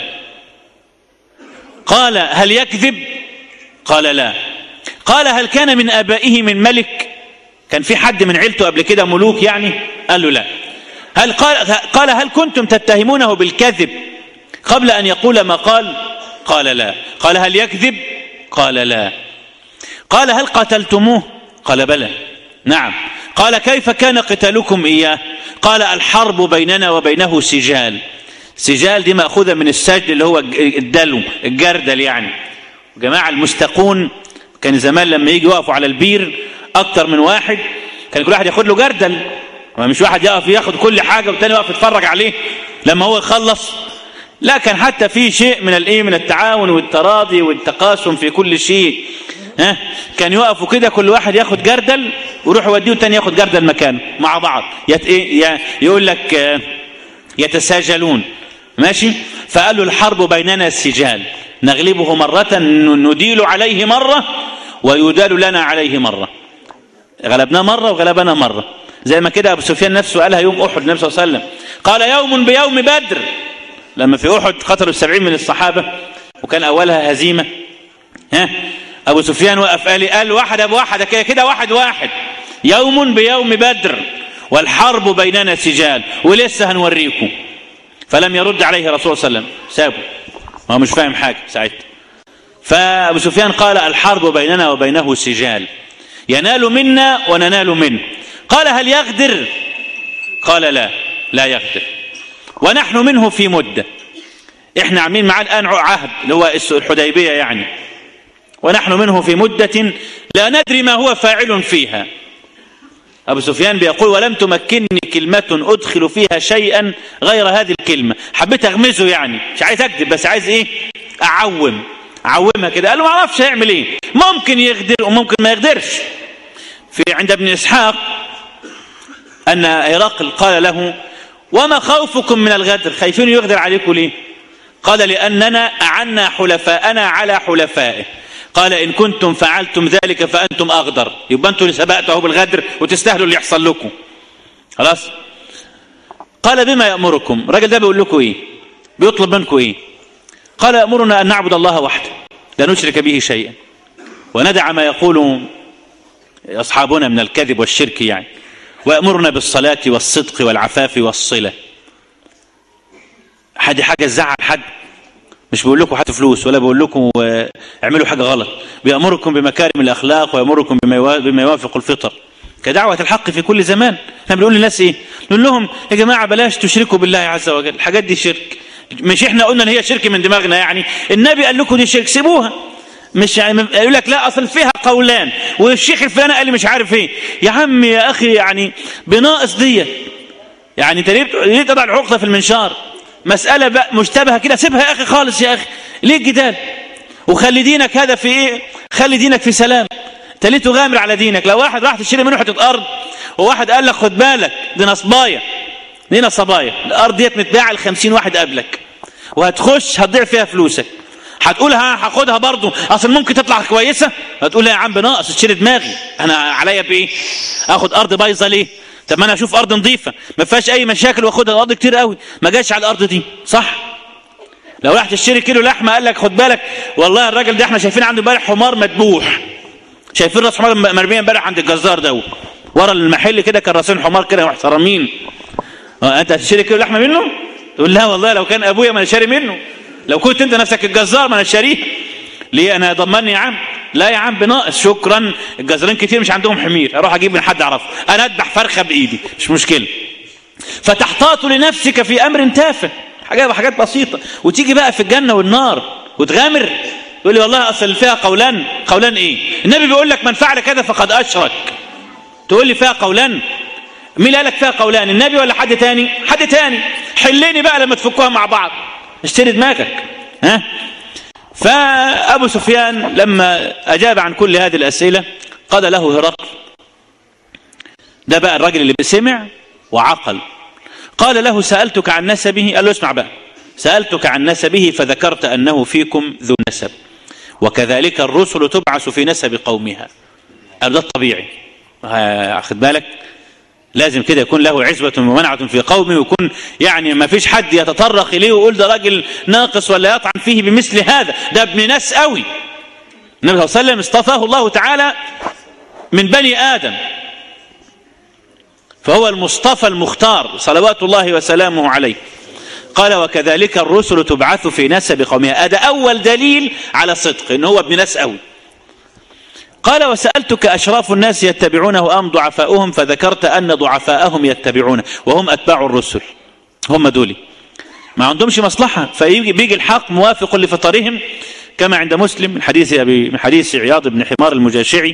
قال هل يكذب قال لا قال هل كان من ابائه من ملك كان في حد من عيلته قبل كده ملوك يعني قال له لا هل قال, قال هل كنتم تتهمونه بالكذب قبل ان يقول ما قال قال لا قال هل يكذب قال لا قال هل قتلتموه قال بلى نعم قال كيف كان قتالكم اياه قال الحرب بيننا وبينه سجال سجال دي ماخوذه من السجل اللي هو الدلو الجردل يعني جماعه المستقون كان زمان لما يجي يقفوا على البير اكتر من واحد كان كل واحد ياخد له جردل مش واحد يقف ياخد كل حاجه والتاني يقف يتفرج عليه لما هو يخلص لا كان حتى في شيء من الايه من التعاون والتراضي والتقاسم في كل شيء ها كان يقفوا كده كل واحد ياخد جردل ويروح يوديه والتاني ياخد جردل مكانه مع بعض يت ايه يقول لك يتساجلون ماشي فقالوا الحرب بيننا السجال نغلبه مرة نديل عليه مرة ويدال لنا عليه مرة غلبناه مرة وغلبنا مرة زي ما كده أبو سفيان نفسه قالها يوم أحد النبي صلى الله عليه وسلم قال يوم بيوم بدر لما في أحد قتلوا السبعين من الصحابة وكان أولها هزيمة ها أبو سفيان وقف قال قال واحد أبو واحد كده كده واحد واحد يوم بيوم بدر والحرب بيننا سجال ولسه هنوريكم فلم يرد عليه رسول صلى الله عليه وسلم سابه ما هو مش فاهم حاجة ساعتها فأبو سفيان قال الحرب بيننا وبينه سجال ينال منا وننال منه قال هل يغدر قال لا لا يغدر ونحن منه في مدة احنا عاملين معاه الآن عهد اللي هو الحديبية يعني ونحن منه في مدة لا ندري ما هو فاعل فيها أبو سفيان بيقول ولم تمكنني كلمة أدخل فيها شيئا غير هذه الكلمة حبيت أغمزه يعني مش عايز أكذب بس عايز إيه أعوم أعومها كده قال له ما أعرفش هيعمل إيه ممكن يقدر وممكن ما يقدرش في عند ابن إسحاق أن هرقل قال له وما خوفكم من الغدر خايفين يغدر عليكم ليه قال لأننا أعنا حلفاءنا على حلفائه قال إن كنتم فعلتم ذلك فأنتم أغدر يبقى أنتم اللي سبقتوا بالغدر وتستاهلوا اللي يحصل لكم خلاص قال بما يأمركم الراجل ده بيقول لكم إيه بيطلب منكم إيه قال يأمرنا أن نعبد الله وحده لا نشرك به شيئا وندع ما يقول أصحابنا من الكذب والشرك يعني ويأمرنا بالصلاة والصدق والعفاف والصلة حد حاجة تزعل حد مش بيقول لكم هاتوا فلوس ولا بيقول لكم اعملوا حاجة غلط بيأمركم بمكارم الأخلاق ويأمركم بما يوافق الفطر كدعوة الحق في كل زمان احنا بنقول للناس ايه نقول لهم يا جماعة بلاش تشركوا بالله عز وجل الحاجات دي شرك مش احنا قلنا ان هي شرك من دماغنا يعني النبي قال لكم دي شرك سيبوها مش يعني يقول لك لا اصل فيها قولان والشيخ الفلاني قال لي مش عارف ايه يا عم يا اخي يعني بناقص ديت يعني انت ليه تضع العقده في المنشار مساله بقى مشتبهه كده سيبها يا اخي خالص يا اخي ليه الجدال وخلي دينك هذا في ايه خلي دينك في سلام انت ليه تغامر على دينك لو واحد راح تشتري منه حته ارض وواحد قال لك خد بالك دي نصبايه دي نصبايه الارض ديت متباعه ل 50 واحد قبلك وهتخش هتضيع فيها فلوسك هتقول ها هاخدها برضه اصل ممكن تطلع كويسه هتقول يا عم ناقص تشيل دماغي انا عليا بايه اخد ارض بايظه ليه طب ما انا اشوف ارض نظيفه ما فيهاش اي مشاكل واخدها الارض كتير قوي ما جاش على الارض دي صح لو راح تشتري كيلو لحمه قال لك خد بالك والله الراجل ده احنا شايفين عنده امبارح حمار مذبوح شايفين راس حمار مرميه امبارح عند الجزار ده ورا المحل كده كان راسين حمار كده محترمين اه انت هتشتري كيلو لحمه منه تقول لا والله لو كان ابويا ما انا شاري منه لو كنت انت نفسك الجزار ما انا شاريه ليه انا ضمني يا عم لا يا عم بناقص شكرا الجزارين كتير مش عندهم حمير اروح اجيب من حد اعرفه انا اذبح فرخه بايدي مش مشكله فتحتاط لنفسك في امر تافه حاجات حاجات بسيطه وتيجي بقى في الجنه والنار وتغامر يقول لي والله اصل فيها قولان قولان ايه النبي بيقول لك من فعل كذا فقد اشرك تقول لي فيها قولان مين قال لك فيها قولان النبي ولا حد تاني حد تاني حليني بقى لما تفكوها مع بعض اشتري دماغك ها فابو سفيان لما اجاب عن كل هذه الاسئله قال له هرقل ده بقى الراجل اللي سمع وعقل قال له سالتك عن نسبه قال له اسمع بقى سالتك عن نسبه فذكرت انه فيكم ذو نسب وكذلك الرسل تبعث في نسب قومها قال ده الطبيعي واخد بالك لازم كده يكون له عزوة ومنعة في قومه ويكون يعني ما فيش حد يتطرق إليه ويقول ده راجل ناقص ولا يطعن فيه بمثل هذا ده ابن ناس قوي النبي صلى الله عليه وسلم اصطفاه الله تعالى من بني آدم فهو المصطفى المختار صلوات الله وسلامه عليه قال وكذلك الرسل تبعث في نسب قومها هذا أول دليل على صدق إن هو ابن ناس قوي قال وسألتك أشراف الناس يتبعونه أم ضعفاؤهم فذكرت أن ضعفاءهم يتبعونه وهم أتباع الرسل هم دولي ما عندهمش مصلحة فيجي بيجي الحق موافق لفطرهم كما عند مسلم من حديث أبي من حديث عياض بن حمار المجاشعي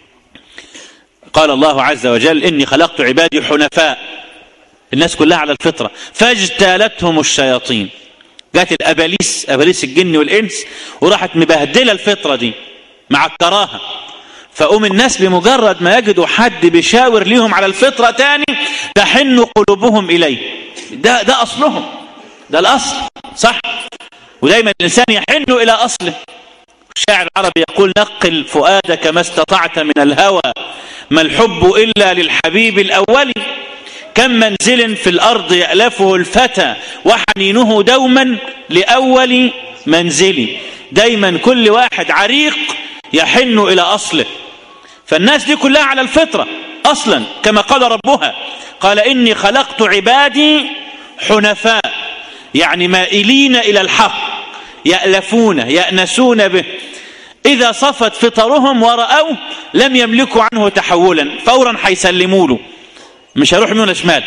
قال الله عز وجل إني خلقت عبادي حنفاء الناس كلها على الفطرة فاجتالتهم الشياطين جات الأباليس أباليس الجن والإنس وراحت مبهدلة الفطرة دي مع الكراهة فقوم الناس بمجرد ما يجدوا حد بيشاور ليهم على الفطرة تاني تحن قلوبهم إليه ده, ده أصلهم ده الأصل صح ودايما الإنسان يحن إلى أصله الشاعر العربي يقول نقل فؤادك ما استطعت من الهوى ما الحب إلا للحبيب الأول كم منزل في الأرض يألفه الفتى وحنينه دوما لأول منزلي دايما كل واحد عريق يحن إلى أصله فالناس دي كلها على الفطرة أصلا كما قال ربها قال إني خلقت عبادي حنفاء يعني مائلين إلى الحق يألفون يأنسون به إذا صفت فطرهم ورأوه لم يملكوا عنه تحولا فورا حيسلموا له مش هيروح يمين شمال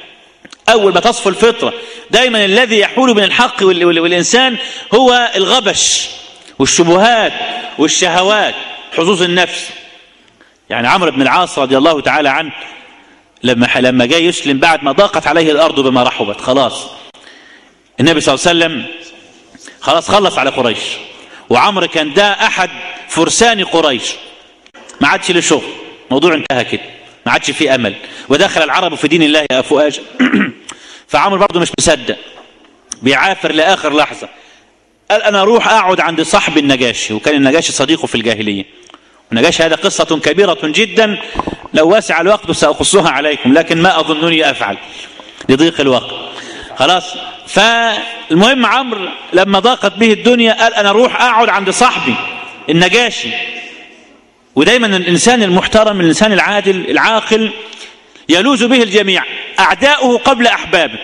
أول ما تصفو الفطرة دايما الذي يحول بين الحق والإنسان هو الغبش والشبهات والشهوات حظوظ النفس يعني عمرو بن العاص رضي الله تعالى عنه لما لما جاء يسلم بعد ما ضاقت عليه الارض بما رحبت خلاص النبي صلى الله عليه وسلم خلاص خلص على قريش وعمرو كان ده احد فرسان قريش ما عادش له شغل الموضوع انتهى كده ما عادش فيه امل ودخل العرب في دين الله يا افواج فعمرو برضه مش مصدق بيعافر لاخر لحظه قال انا اروح اقعد عند صاحب النجاشي وكان النجاشي صديقه في الجاهليه ونجاشي هذا قصة كبيرة جدا لو وسع الوقت سأقصها عليكم لكن ما أظنني أفعل لضيق الوقت خلاص فالمهم عمرو لما ضاقت به الدنيا قال أنا أروح أقعد عند صاحبي النجاشي ودايما الإنسان المحترم الإنسان العادل العاقل يلوز به الجميع أعداؤه قبل أحبابه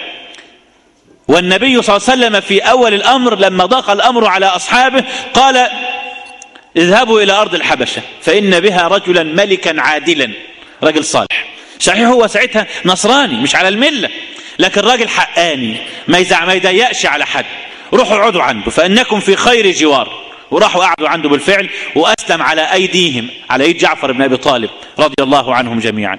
والنبي صلى الله عليه وسلم في أول الأمر لما ضاق الأمر على أصحابه قال اذهبوا إلى أرض الحبشة فإن بها رجلا ملكا عادلا رجل صالح صحيح هو ساعتها نصراني مش على الملة لكن راجل حقاني ما ما يضيقش على حد روحوا اقعدوا عنده فإنكم في خير جوار وراحوا قعدوا عنده بالفعل وأسلم على أيديهم على أيد جعفر بن أبي طالب رضي الله عنهم جميعا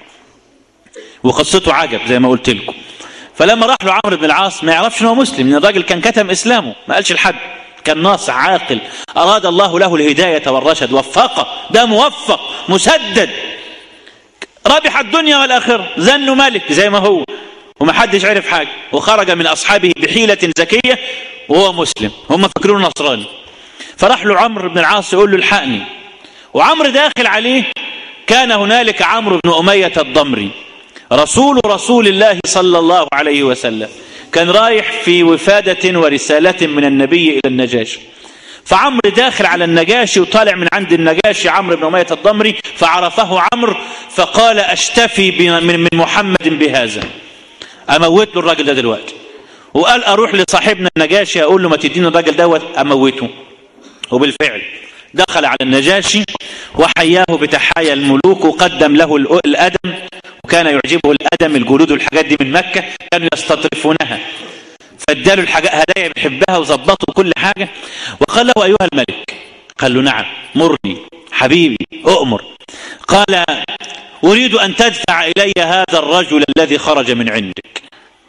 وقصته عجب زي ما قلت لكم فلما راح له عمرو بن العاص ما يعرفش ان هو مسلم ان الراجل كان كتم اسلامه ما قالش لحد كان ناصح عاقل أراد الله له الهداية والرشد وفقه ده موفق مسدد ربح الدنيا والآخرة زنه ملك زي ما هو ومحدش عرف حاجة وخرج من أصحابه بحيلة ذكية وهو مسلم هم فكرونه نصراني فراح له عمرو بن العاص يقول له الحقني وعمرو داخل عليه كان هنالك عمرو بن أمية الضمري رسول رسول الله صلى الله عليه وسلم كان رايح في وفادة ورسالة من النبي إلى النجاشي فعمرو داخل على النجاشي وطالع من عند النجاشي عمرو بن أمية الضمري فعرفه عمرو فقال أشتفي من محمد بهذا أموت له الراجل ده دلوقتي وقال أروح لصاحبنا النجاشي أقول له ما تديني الراجل دوت أموته وبالفعل دخل على النجاشي وحياه بتحايا الملوك وقدم له الأدم وكان يعجبه الأدم الجلود والحاجات دي من مكة كانوا يستطرفونها فاداله الحاجات هدايا بيحبها وظبطوا كل حاجة وقال له أيها الملك قال له نعم مرني حبيبي أؤمر قال أريد أن تدفع إلي هذا الرجل الذي خرج من عندك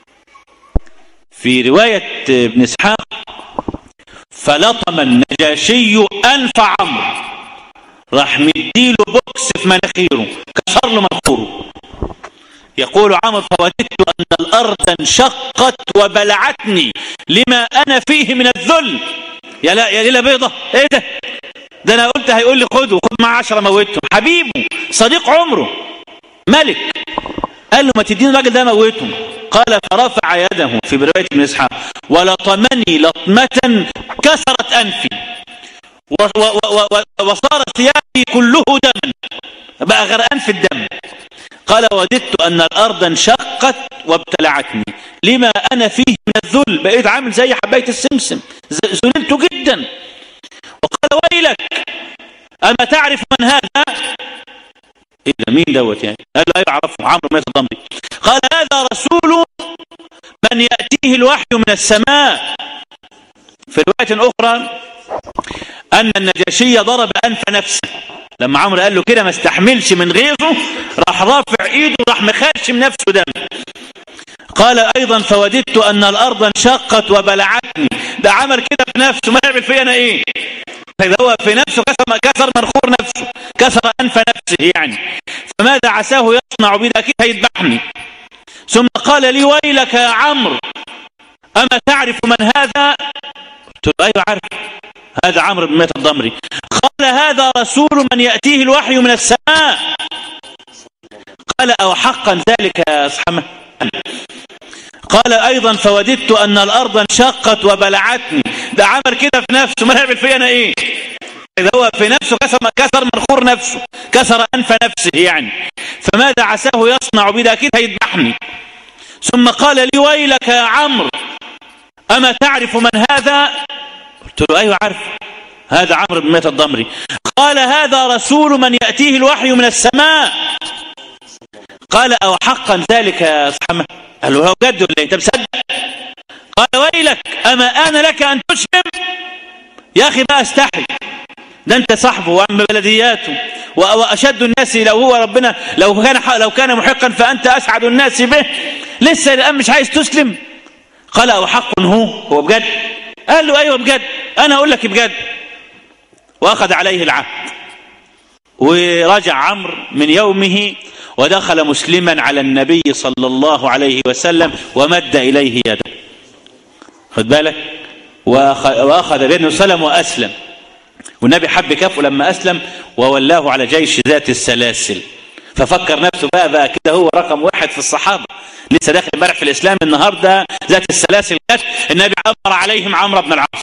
في رواية ابن إسحاق فلطم النجاشي أنف عمرو راح مديله بوكس في مناخيره كسر له مناخيره يقول عمرو فوددت أن الأرض انشقت وبلعتني لما أنا فيه من الذل يا لا يا ليلة بيضة ايه ده ده انا قلت هيقول لي خده خد معاه عشرة موته حبيبه صديق عمره ملك قال له ما تديني الراجل ده موته قال فرفع يده في رواية ابن اسحاق ولطمني لطمة كسرت أنفي وصار ثيابي كله دما بقى غرقان في الدم قال وددت أن الأرض انشقت وابتلعتني لما أنا فيه من الذل بقيت عامل زي حباية السمسم ذللت جدا وقال ويلك أما تعرف من هذا إيه ده مين دوت يعني قال لا يعرفه عمرو بن الضمري قال هذا رسول من يأتيه الوحي من السماء في رواية أخرى أن النجاشي ضرب أنف نفسه لما عمرو قال له كده ما استحملش من غيظه راح رافع ايده راح مخاشم نفسه دم قال ايضا فوددت ان الارض انشقت وبلعتني ده عمل كده في نفسه ما يعمل فيا انا ايه فإذا هو في نفسه كسر, كسر منخور نفسه كسر أنف نفسه يعني فماذا عساه يصنع بي أكيد هيذبحني ثم قال لي ويلك يا عمرو أما تعرف من هذا قلت له أيوة عارف هذا عمرو بن ميت الضمري قال هذا رسول من يأتيه الوحي من السماء قال أو حقا ذلك يا أصحابه قال أيضا فوددت أن الأرض انشقت وبلعتني ده عمل كده في نفسه ما يعمل فيا أنا إيه إذا هو في نفسه كسر, كسر منخور نفسه كسر أنف نفسه يعني فماذا عساه يصنع بي ده أكيد هيذبحني ثم قال لي ويلك يا عمرو أما تعرف من هذا قلت له أيوة عارف هذا عمرو بن ميت الضمري قال هذا رسول من يأتيه الوحي من السماء قال أو حقا ذلك يا صحمة قال له هو جد ولا انت مصدق قال ويلك أما آن لك أن تسلم يا أخي بقى استحي ده أنت صاحبه وعم بلدياته وأشد الناس لو هو ربنا لو كان لو كان محقا فأنت أسعد الناس به لسه الآن مش عايز تسلم قال أو حق هو هو بجد قال له أيوه بجد أنا أقول لك بجد وأخذ عليه العهد ورجع عمرو من يومه ودخل مسلما على النبي صلى الله عليه وسلم ومد إليه يده خد بالك وأخذ بيده وسلم وأسلم والنبي حب كفه لما أسلم وولاه على جيش ذات السلاسل ففكر نفسه بقى بقى كده هو رقم واحد في الصحابة لسه داخل امبارح في الإسلام النهاردة ذات السلاسل جت النبي أمر عليهم عمرو بن العاص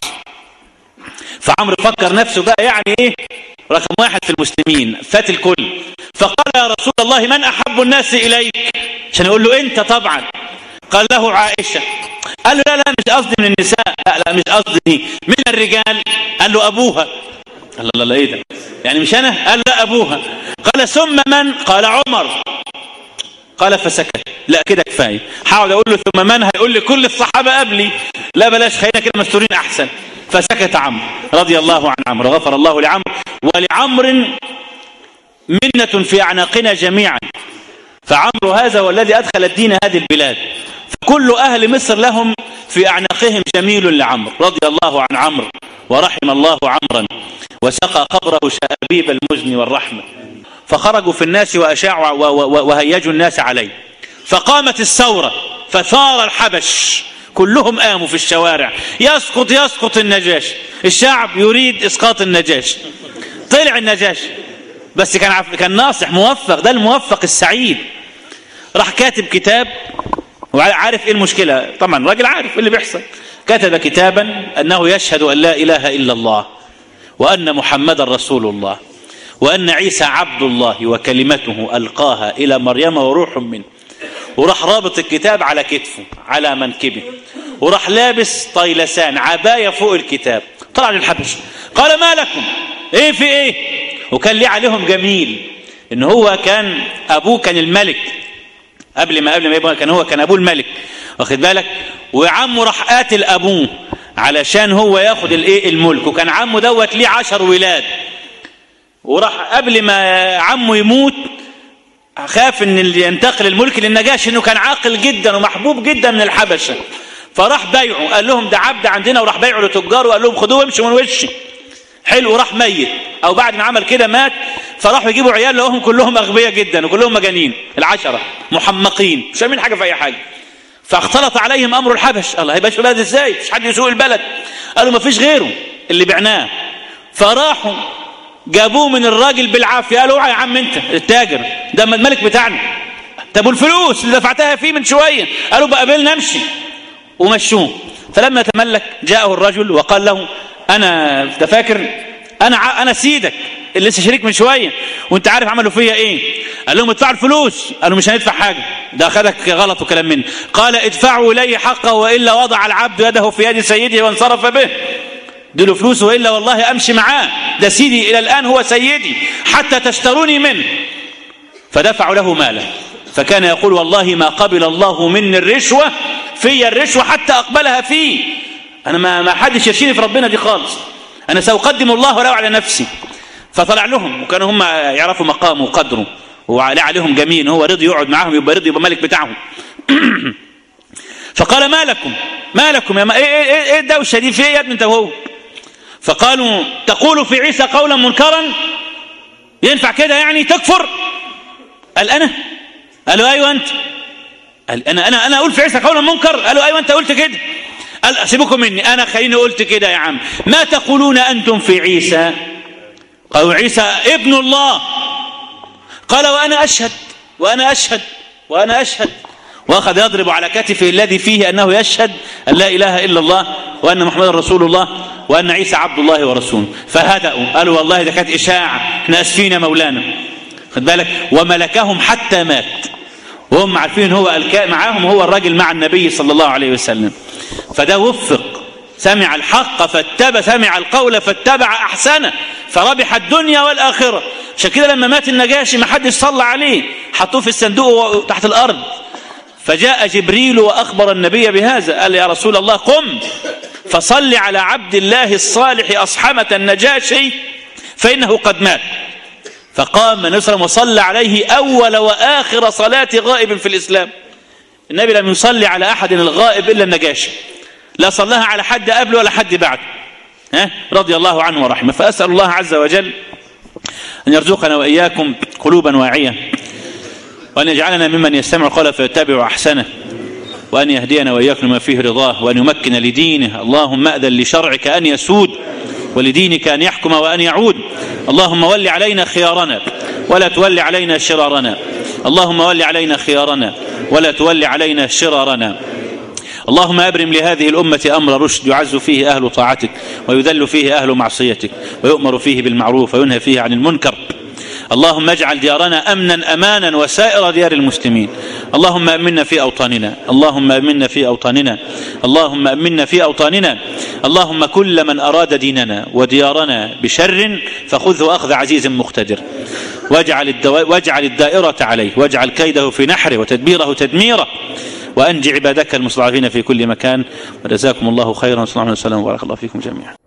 فعمرو فكر نفسه بقى يعني ايه رقم واحد في المسلمين فات الكل فقال يا رسول الله من أحب الناس إليك عشان يقول له أنت طبعا قال له عائشة قال له لا لا مش قصدي من النساء لا لا مش قصدي من الرجال قال له أبوها قال الله لا إيه ده يعني مش أنا قال لا أبوها قال ثم من قال عمر قال فسكت لا كده كفايه حاول اقول له ثم من هيقول لي كل الصحابه قبلي لا بلاش خلينا كده مستورين احسن فسكت عمرو رضي الله عن عمرو غفر الله لعمرو ولعمر منة في أعناقنا جميعا فعمرو هذا هو الذي أدخل الدين هذه البلاد فكل أهل مصر لهم في أعناقهم جميل لعمرو رضي الله عن عمرو ورحم الله عمرا وسقى قبره شأبيب المزن والرحمة فخرجوا في الناس وأشاعوا وهيجوا الناس عليه فقامت الثورة فثار الحبش كلهم قاموا في الشوارع يسقط يسقط النجاش الشعب يريد إسقاط النجاش طلع النجاش بس كان عف... كان ناصح موفق ده الموفق السعيد راح كاتب كتاب وعارف ايه المشكله طبعا راجل عارف ايه اللي بيحصل كتب كتابا انه يشهد ان لا اله الا الله وان محمدا رسول الله وان عيسى عبد الله وكلمته القاها الى مريم وروح منه وراح رابط الكتاب على كتفه على منكبه وراح لابس طيلسان عبايه فوق الكتاب طلع للحبش قال ما لكم ايه في ايه وكان ليه عليهم جميل ان هو كان ابوه كان الملك قبل ما قبل ما يبقى كان هو كان ابوه الملك واخد بالك وعمه راح قاتل ابوه علشان هو ياخد الايه الملك وكان عمه دوت ليه عشر ولاد وراح قبل ما عمه يموت خاف ان اللي ينتقل الملك للنجاش انه كان عاقل جدا ومحبوب جدا من الحبشه فراح بايعه قال لهم ده عبد عندنا وراح بايعه لتجار وقال لهم خدوه وامشوا من وشي حلو راح ميت او بعد ما عمل كده مات فراحوا يجيبوا عيال لقوهم كلهم اغبياء جدا وكلهم مجانين العشره محمقين مش عارفين حاجه في اي حاجه فاختلط عليهم امر الحبش الله هيبقى ولاد ازاي مش حد يسوق البلد قالوا ما فيش غيره اللي بعناه فراحوا جابوه من الراجل بالعافيه قالوا اوعى يا عم انت التاجر ده الملك بتاعنا طب والفلوس اللي دفعتها فيه من شويه قالوا بقابلنا امشي ومشوه فلما تملك جاءه الرجل وقال له انا انت فاكر انا ع... انا سيدك اللي لسه شريك من شويه وانت عارف عملوا فيا ايه قال لهم ادفعوا الفلوس قالوا مش هندفع حاجه ده اخذك غلط وكلام مني قال ادفعوا الي حقه والا وضع العبد يده في يد سيده وانصرف به اديله فلوس والا والله امشي معاه ده سيدي الى الان هو سيدي حتى تشتروني منه فدفعوا له ماله فكان يقول والله ما قبل الله مني الرشوه في الرشوه حتى اقبلها فيه انا ما ما حدش يرشيني في ربنا دي خالص انا ساقدم الله ولو على نفسي فطلع لهم وكانوا هم يعرفوا مقامه وقدره وعليه عليهم جميل هو رضي يقعد معاهم يبقى رضي يبقى ملك بتاعهم فقال ما لكم ما لكم يا ما ايه ايه ايه الدوشه دي في ايه يا ابني انت وهو فقالوا تقول في عيسى قولا منكرا ينفع كده يعني تكفر قال انا قالوا ايوه انت قال انا انا انا اقول في عيسى قولا منكر قالوا ايوه انت قلت كده قال سيبكم مني انا خليني قلت كده يا عم ما تقولون انتم في عيسى قالوا عيسى ابن الله قال وانا اشهد وانا اشهد وانا اشهد واخذ يضرب على كتفه الذي فيه انه يشهد ان لا اله الا الله وان محمدا رسول الله وان عيسى عبد الله ورسوله فهدأوا قالوا والله ده كانت اشاعه احنا اسفين يا مولانا خد بالك وملكهم حتى مات وهم عارفين هو معاهم هو الراجل مع النبي صلى الله عليه وسلم فده وفق سمع الحق فاتبع سمع القول فاتبع احسنه فربح الدنيا والاخره عشان كده لما مات النجاشي ما حدش صلى عليه حطوه في الصندوق تحت الارض فجاء جبريل واخبر النبي بهذا قال يا رسول الله قم فصل على عبد الله الصالح اصحمه النجاشي فانه قد مات فقام النبي صلى الله عليه وسلم وصلى عليه اول واخر صلاه غائب في الاسلام النبي لم يصلي على احد الغائب الا النجاشي لا صلاها على حد قبله ولا حد بعده ها رضي الله عنه ورحمه فاسال الله عز وجل ان يرزقنا واياكم قلوبا واعيه وان يجعلنا ممن يستمع القول فيتبع احسنه وان يهدينا واياكم لما فيه رضاه وان يمكن لدينه اللهم اذن لشرعك ان يسود ولدينك ان يحكم وان يعود اللهم ول علينا خيارنا ولا تول علينا شرارنا اللهم ول علينا خيارنا ولا تول علينا شرارنا اللهم ابرم لهذه الامه امر رشد يعز فيه اهل طاعتك ويذل فيه اهل معصيتك ويؤمر فيه بالمعروف وينهى فيه عن المنكر اللهم اجعل ديارنا امنا امانا وسائر ديار المسلمين اللهم امنا في اوطاننا اللهم امنا في اوطاننا اللهم امنا في اوطاننا اللهم كل من اراد ديننا وديارنا بشر فخذه اخذ عزيز مقتدر واجعل, الدو... واجعل الدائرة عليه واجعل كيده في نحره وتدبيره تدميره وأنج عبادك المستضعفين في كل مكان وجزاكم الله خيرا وصلى الله عليه وسلم وبارك الله فيكم جميعا